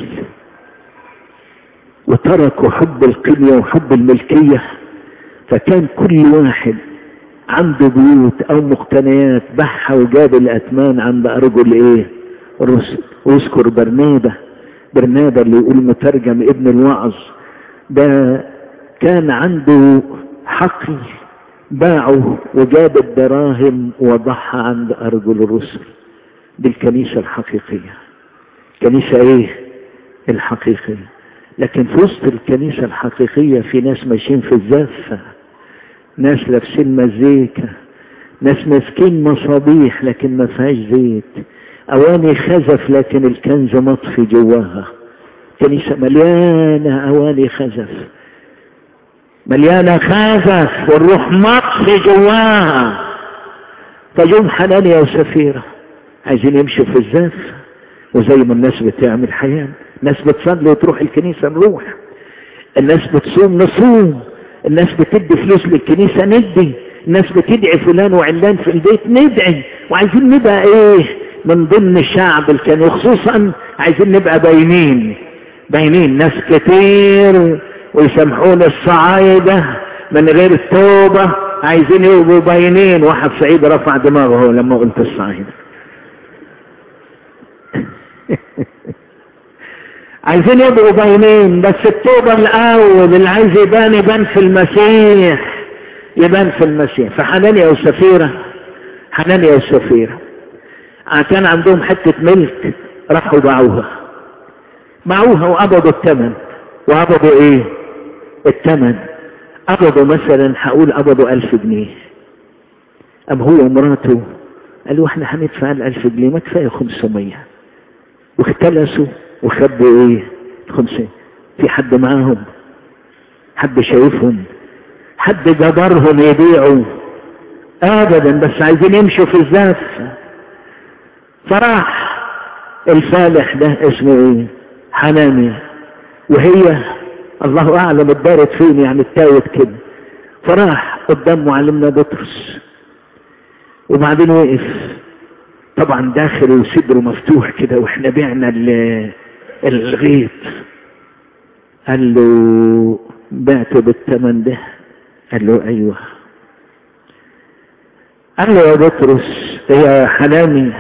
وتركوا حب القنية وحب الملكية فكان كل واحد عنده بيوت او مقتنيات بحها وجاب الاتمان عند ارجل ايه الرسل واذكر برنابة برنابة اللي يقول مترجم ابن الوعظ ده كان عنده حقل باعه وجاب الدراهم وضحى عند ارجل الرسل دي الكنيسة الحقيقية كنيسة ايه الحقيقية لكن في وسط الكنيسة الحقيقية في ناس ماشيين في الزفة ناس لابسين مزيكا ناس ماسكين مصابيح لكن ما فيهاش زيت اواني خزف لكن الكنز مطفي جواها كنيسة مليانة اواني خزف مليانة خزف والروح مطفي جواها فجم حنانيا وسفيرة عايزين يمشوا في الزف وزي ما الناس بتعمل حياة الناس بتصلي وتروح الكنيسة نروح الناس بتصوم نصوم الناس بتدي فلوس للكنيسة ندي الناس بتدعي فلان وعلان في البيت ندعي وعايزين نبقى ايه من ضمن الشعب الكني وخصوصا عايزين نبقى باينين باينين ناس كتير ويسامحون الصعايدة من غير توبة عايزين يبقوا باينين واحد سعيد رفع دماغه لما قلت الصعايدة عايزين يبقوا باينين بس التوبة الاول اللي عايز يبان يبان في المسيح يبان في المسيح فحنانيا وسفيرة حنانيا وسفيرة كان عندهم حتة ملك راحوا باعوها باعوها وقبضوا الثمن وقبضوا ايه الثمن قبضوا مثلا هقول قبضوا ألف جنيه أم هو ومراته قالوا احنا هندفع الألف جنيه ما كفاية خمسمية واختلسوا وخبوا ايه خمسين في حد معاهم حد شايفهم حد جبرهم يبيعوا ابدا بس عايزين يمشوا في الزف فراح الفالح ده اسمه ايه حنانيا وهي الله اعلم اتدارت فين يعني اتاوت كده فراح قدام معلمنا بطرس وبعدين وقف طبعا داخل وصدره مفتوح كده واحنا بعنا الغيط قال له بعته بالثمن ده قال له ايوه قال له يا بطرس يا حلامي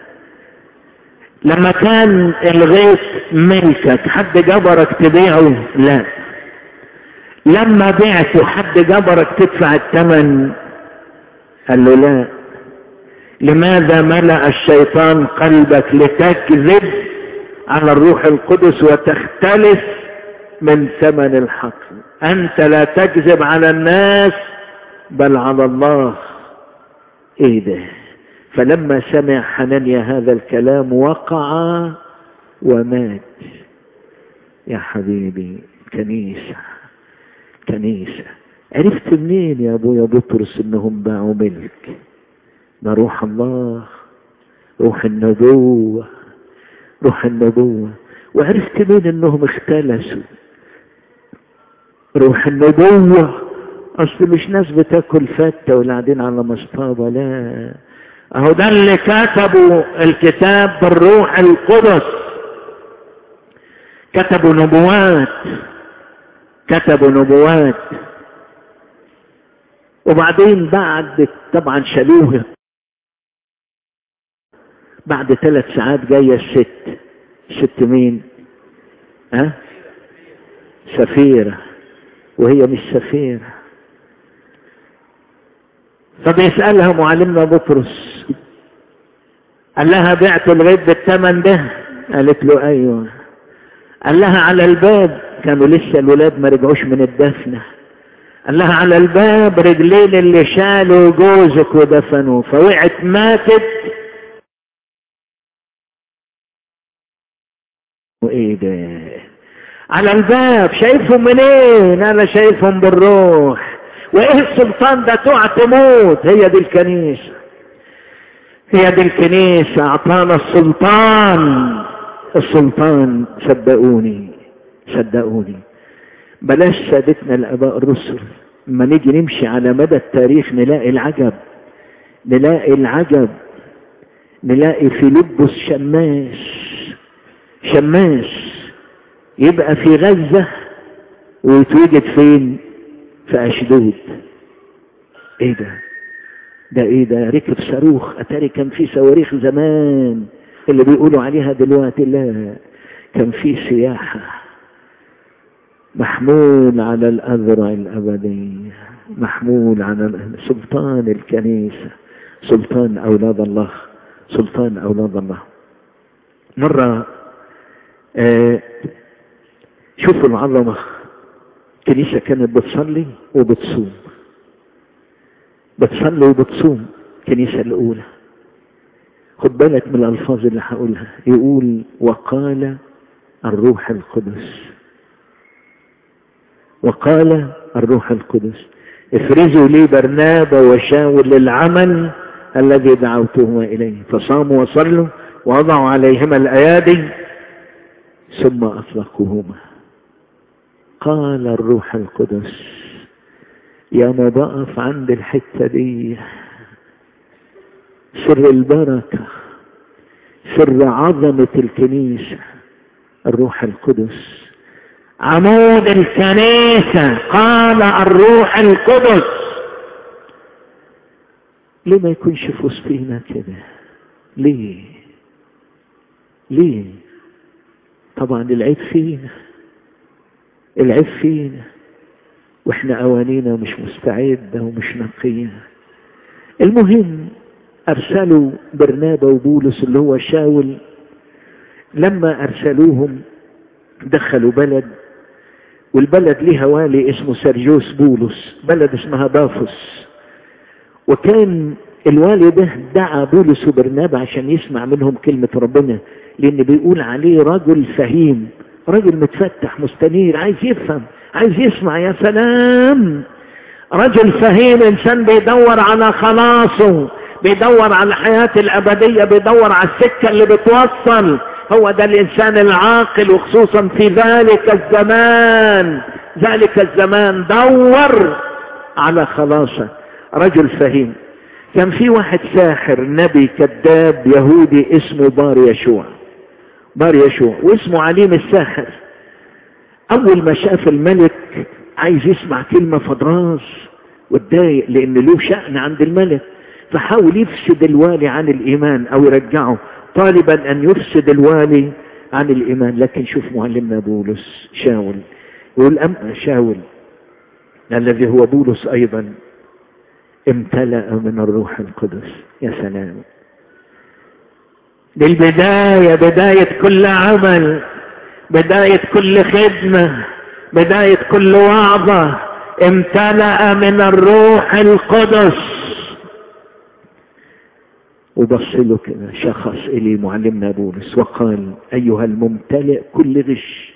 لما كان الغيط ملكك حد جبرك تبيعه لا لما بعته حد جبرك تدفع الثمن قال له لا لماذا ملأ الشيطان قلبك لتكذب على الروح القدس وتختلف من ثمن الحق انت لا تكذب على الناس بل على الله ايه ده فلما سمع حنانيا هذا الكلام وقع ومات يا حبيبي كنيسة كنيسة عرفت منين يا ابويا بطرس انهم باعوا ملك ده روح الله روح النبوة روح النبوة وعرفت مين انهم اختلسوا روح النبوة اصل مش ناس بتاكل فتة ولا قاعدين على مصطابة لا اهو ده اللي كتبوا الكتاب بالروح القدس كتبوا نبوات كتبوا نبوات وبعدين بعد طبعا شالوها بعد ثلاث ساعات جاية الست ست مين ها سفيرة وهي مش سفيرة فبيسألها معلمنا بطرس قال لها بعت الغيب بالثمن ده قالت له ايوه قال لها على الباب كانوا لسه الولاد ما رجعوش من الدفنة قال لها على الباب رجلين اللي شالوا جوزك ودفنوه فوقعت ماتت وايه ده على الباب شايفهم منين انا شايفهم بالروح وايه السلطان ده تقع تموت هي دي الكنيسة هي دي الكنيسة اعطانا السلطان السلطان صدقوني صدقوني بلاش سادتنا الاباء الرسل لما نيجي نمشي على مدى التاريخ نلاقي العجب نلاقي العجب نلاقي فيلبس شماس شماس يبقى في غزة ويتوجد فين في أشدود ايه ده ده ايه ده ركب صاروخ اتاري كان في صواريخ زمان اللي بيقولوا عليها دلوقتي لا كان في سياحة محمول على الأذرع الأبدية محمول على سلطان الكنيسة سلطان أولاد الله سلطان أولاد الله مرة آه شوفوا العظمة الكنيسة كانت بتصلي وبتصوم بتصلي وبتصوم الكنيسة الأولى خد بالك من الألفاظ اللي هقولها يقول وقال الروح القدس وقال الروح القدس افرزوا لي برنابا وشاول للعمل الذي دعوتهما إليه فصاموا وصلوا ووضعوا عليهما الأيادي ثم أطلقوهما قال الروح القدس يا ما بقف عند الحتة دي سر البركة سر عظمة الكنيسة الروح القدس عمود الكنيسة قال الروح القدس ليه ما يكونش في وسطينا كده ليه ليه طبعا العيب فينا العيب فينا واحنا اوانينا مش مستعدة ومش نقية المهم ارسلوا برنابا وبولس اللي هو شاول لما ارسلوهم دخلوا بلد والبلد ليها والي اسمه سرجوس بولس بلد اسمها بافوس وكان الوالي ده دعا بولس وبرنابا عشان يسمع منهم كلمة ربنا لان بيقول عليه رجل فهيم رجل متفتح مستنير عايز يفهم عايز يسمع يا سلام رجل فهيم انسان بيدور على خلاصه بيدور على الحياة الابدية بيدور على السكة اللي بتوصل هو ده الانسان العاقل وخصوصا في ذلك الزمان ذلك الزمان دور على خلاصك رجل فهيم كان في واحد ساحر نبي كذاب يهودي اسمه بار يشوع بار يشوع واسمه عليم الساحر اول ما شاف الملك عايز يسمع كلمة فضراس واتضايق لان له شأن عند الملك فحاول يفسد الوالي عن الايمان او يرجعه طالبا ان يفسد الوالي عن الايمان لكن شوف معلمنا بولس شاول يقول أم شاول الذي هو بولس ايضا امتلأ من الروح القدس يا سلام دي البداية بداية كل عمل بداية كل خدمة بداية كل وعظة امتلأ من الروح القدس وبص له كده شخص إلي معلمنا بولس وقال أيها الممتلئ كل غش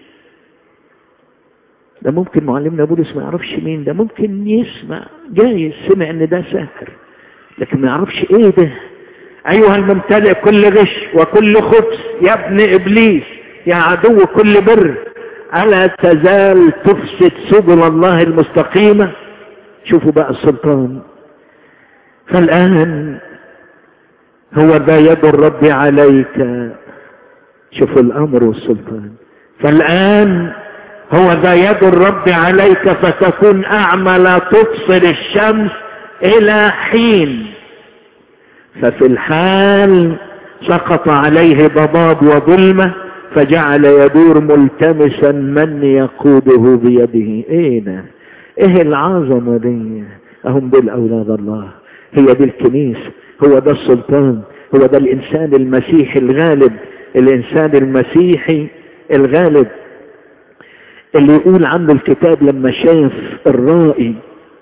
ده ممكن معلمنا بولس ما يعرفش مين ده ممكن يسمع جايز سمع ان ده ساحر لكن ما يعرفش ايه ده ايها الممتلئ كل غش وكل خبث يا ابن ابليس يا عدو كل بر الا تزال تفسد سبل الله المستقيمه شوفوا بقى السلطان فالان هو ذا يد الرب عليك شوفوا الامر والسلطان فالان هو ذا يد الرب عليك فتكون اعمى لا تبصر الشمس الى حين ففي الحال سقط عليه ضباب وظلمه فجعل يدور ملتمسا من يقوده بيده ايه ده ايه العظمه دي اهم دول اولاد الله هي دي الكنيسه هو ده السلطان هو ده الانسان المسيحي الغالب الانسان المسيحي الغالب اللي يقول عنه الكتاب لما شاف الرائي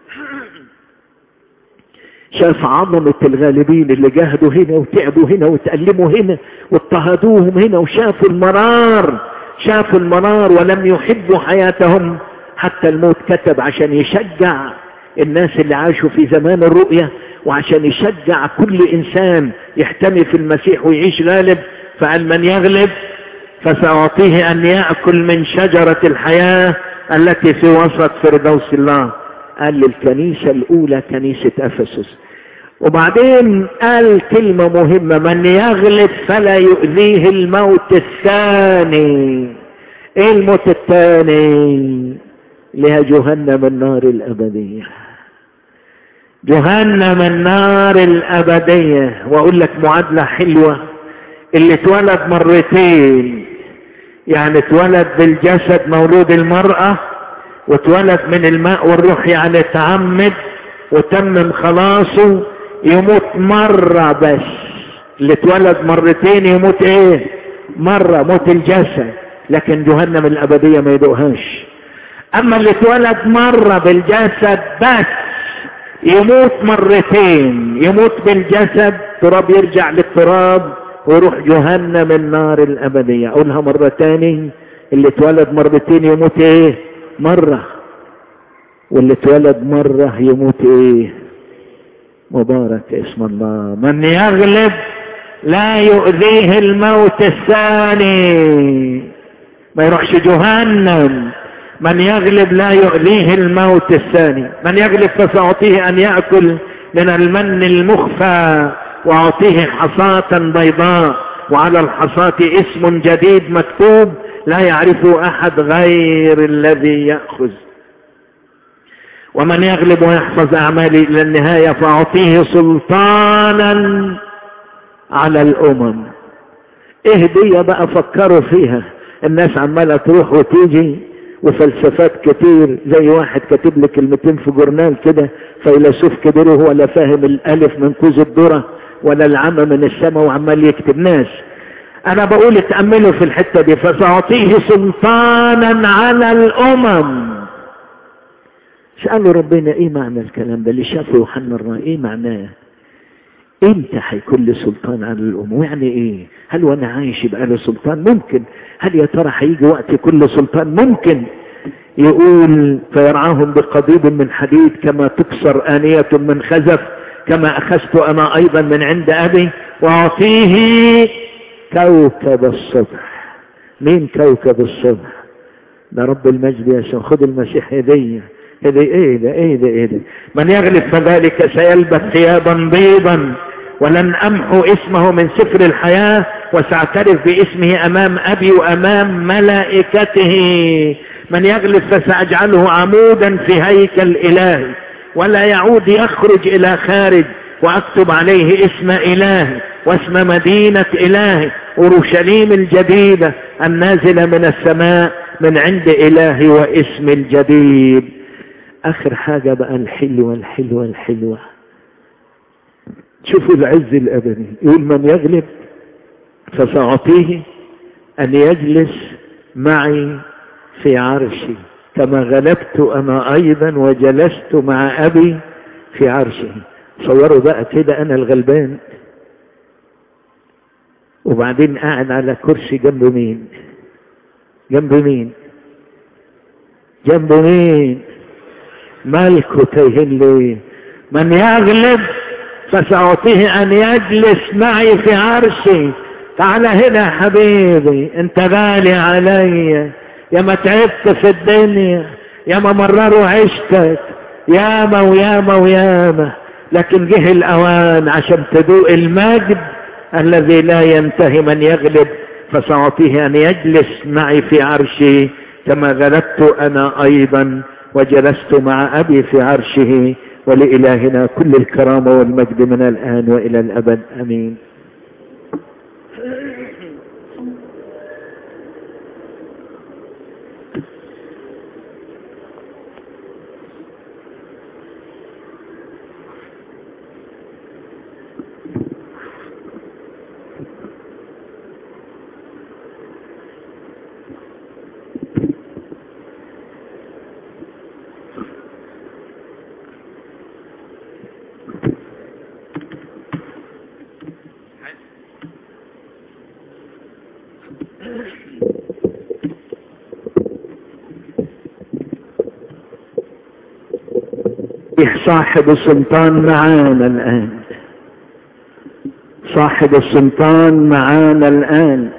شاف عظمة الغالبين اللي جاهدوا هنا وتعبوا هنا وتألموا هنا واضطهدوهم هنا وشافوا المرار شافوا المرار ولم يحبوا حياتهم حتى الموت كتب عشان يشجع الناس اللي عاشوا في زمان الرؤية وعشان يشجع كل إنسان يحتمي في المسيح ويعيش غالب فعل من يغلب فسأعطيه أن يأكل من شجرة الحياة التي في وسط فردوس الله قال للكنيسة الأولى كنيسة أفسس وبعدين قال كلمة مهمة من يغلب فلا يؤذيه الموت الثاني ايه الموت الثاني لها جهنم النار الأبدية جهنم النار الأبدية وأقول لك معادلة حلوة اللي اتولد مرتين يعني اتولد بالجسد مولود المرأة واتولد من الماء والروح يعني تعمد وتمم خلاصه يموت مرة بس اللي اتولد مرتين يموت ايه مرة موت الجسد لكن جهنم الأبدية ما يدوقهاش أما اللي اتولد مرة بالجسد بس يموت مرتين يموت بالجسد تراب يرجع للتراب ويروح جهنم النار الأبدية أقولها مرة تاني اللي اتولد مرتين يموت ايه مرة واللي اتولد مرة يموت ايه مبارك اسم الله من يغلب لا يؤذيه الموت الثاني ما يروحش جهنم من يغلب لا يؤذيه الموت الثاني من يغلب فسأعطيه أن يأكل من المن المخفى وأعطيه حصاة بيضاء وعلى الحصاة اسم جديد مكتوب لا يعرفه أحد غير الذي يأخذ ومن يغلب ويحفظ أعمالي إلى النهاية فأعطيه سلطانا على الأمم إيه دي بقى فكروا فيها الناس عمالة تروح وتيجي وفلسفات كتير زي واحد كاتب لي كلمتين في جورنال كده فيلسوف كبير وهو لا فاهم الألف من كوز الذرة ولا العمى من السماء وعمال يكتب ناس أنا بقول اتأملوا في الحتة دي فسأعطيه سلطانا على الأمم سألوا ربنا ايه معنى الكلام ده اللي شافه يوحنا الرأي ايه معناه امتى هيكون لي سلطان على الأمم يعني ايه هل وانا عايش يبقى له سلطان ممكن هل يا ترى هيجي وقت كل سلطان ممكن يقول فيرعاهم بقضيب من حديد كما تكسر آنية من خزف كما أخذت أنا أيضا من عند أبي وأعطيه كوكب الصبح مين كوكب الصبح ده رب المجد يا شيخ خد المسيح هدية ايه ده ايه ده ايه ده ايه ده من يغلب فذلك سيلبس ثيابا بيضا ولن امحو اسمه من سفر الحياة وساعترف باسمه امام ابي وامام ملائكته من يغلب فساجعله عمودا في هيكل الهي ولا يعود يخرج الى خارج واكتب عليه اسم الهي واسم مدينة الهي اورشليم الجديدة النازلة من السماء من عند الهي واسم الجديد اخر حاجة بقى الحلوة الحلوة الحلوة شوفوا العز الابدي يقول من يغلب فسأعطيه ان يجلس معي في عرشي كما غلبت انا ايضا وجلست مع ابي في عرشه صوروا بقى كده انا الغلبان وبعدين قاعد على كرسي جنب مين جنب مين جنب مين مالكوا تايهين ليه من يغلب فسأعطيه أن يجلس معي في عرشي تعال هنا يا حبيبي انت غالي عليا يا ما تعبت في الدنيا يا ما مرروا عشتك ياما وياما وياما لكن جه الأوان عشان تدوق المجد الذي لا ينتهي من يغلب فسأعطيه أن يجلس معي في عرشي كما غلبت أنا أيضا وجلست مع أبي في عرشه ولإلهنا كل الكرامة والمجد من الآن وإلى الأبد أمين صاحب السلطان معانا الآن صاحب السلطان معانا الآن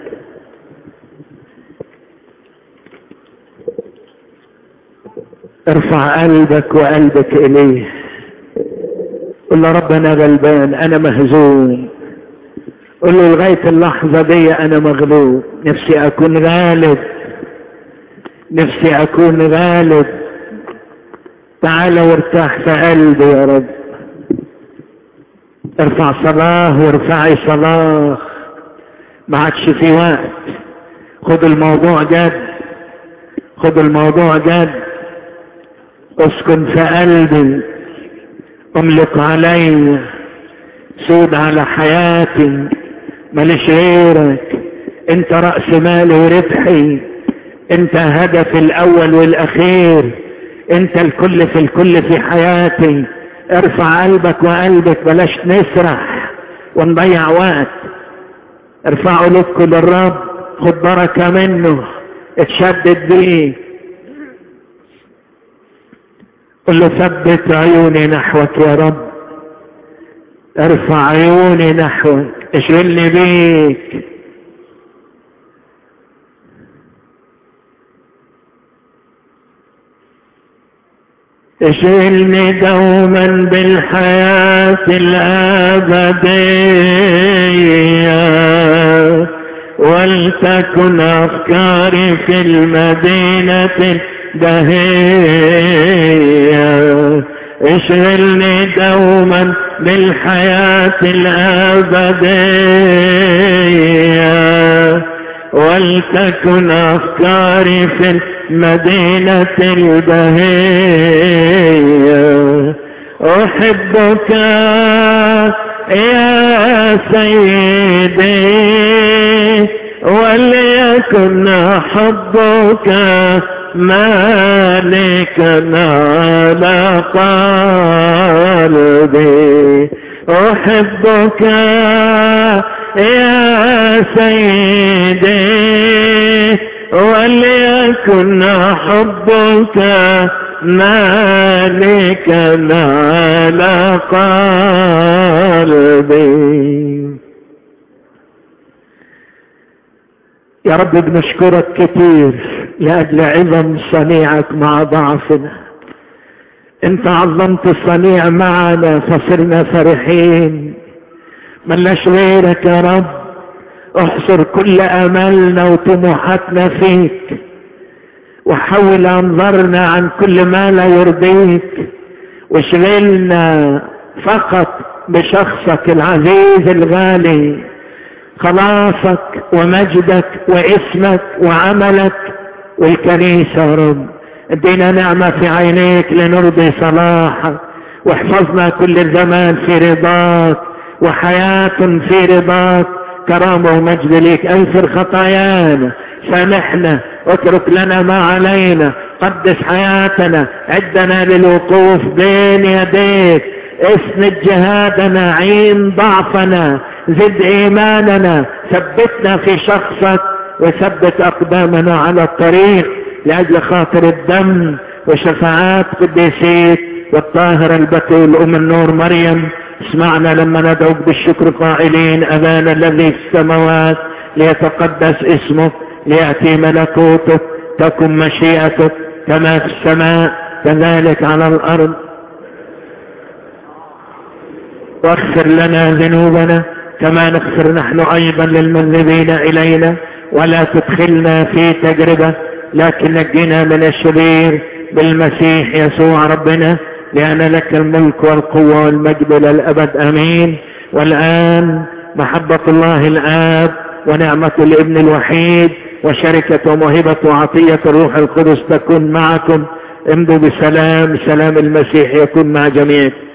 ارفع قلبك وقلبك إليه قل له رب أنا غلبان أنا مهزوم قل له لغاية اللحظة دي أنا مغلوب نفسي أكون غالب نفسي أكون غالب تعال وارتاح في قلبي يا رب ارفع صلاة وارفعي صلاة ما عادش في وقت خد الموضوع جد خد الموضوع جد اسكن في قلبي املك علي سود على حياتي ماليش غيرك انت رأس مالي وربحي انت هدفي الاول والاخير انت الكل في الكل في حياتي ارفع قلبك وقلبك بلاش نسرح ونضيع وقت ارفعوا قلوبكم للرب خد بركة منه اتشدد بيه قل له ثبت عيوني نحوك يا رب ارفع عيوني نحوك اشغلني بيك اشغلني دوما بالحياة الأبدية ولتكن أفكاري في المدينة الدهية اشغلني دوما بالحياة الأبدية ولتكن أفكاري في المدينة البهية أحبك يا سيدي وليكن حبك مالكنا على قلبي أحبك يا سيدي وليكن حبك مالكنا على قلبي يا رب بنشكرك كتير لأجل عظم صنيعك مع ضعفنا انت عظمت الصنيع معنا فصرنا فرحين ملناش غيرك يا رب احصر كل املنا وطموحاتنا فيك وحول انظارنا عن كل ما لا يرضيك واشغلنا فقط بشخصك العزيز الغالي خلاصك ومجدك واسمك وعملك والكنيسة يا رب ادينا نعمة في عينيك لنرضي صلاحك واحفظنا كل الزمان في رضاك وحياة في رضاك كرامة ومجد ليك اغفر خطايانا سامحنا اترك لنا ما علينا قدس حياتنا عدنا للوقوف بين يديك اسند جهادنا عين ضعفنا زد ايماننا ثبتنا في شخصك وثبت اقدامنا على الطريق لاجل خاطر الدم وشفاعات قديسيك والطاهر البتول ام النور مريم اسمعنا لما ندعوك بالشكر قائلين ابانا الذي في السماوات ليتقدس اسمك لياتي ملكوتك تكن مشيئتك كما في السماء كذلك على الارض واغفر لنا ذنوبنا كما نغفر نحن ايضا للمذنبين الينا ولا تدخلنا في تجربه لكن نجنا من الشرير بالمسيح يسوع ربنا لان لك الملك والقوه والمجد للابد امين والان محبه الله الاب ونعمه الابن الوحيد وشركه وموهبه وعطيه الروح القدس تكون معكم امضوا بسلام سلام المسيح يكون مع جميعكم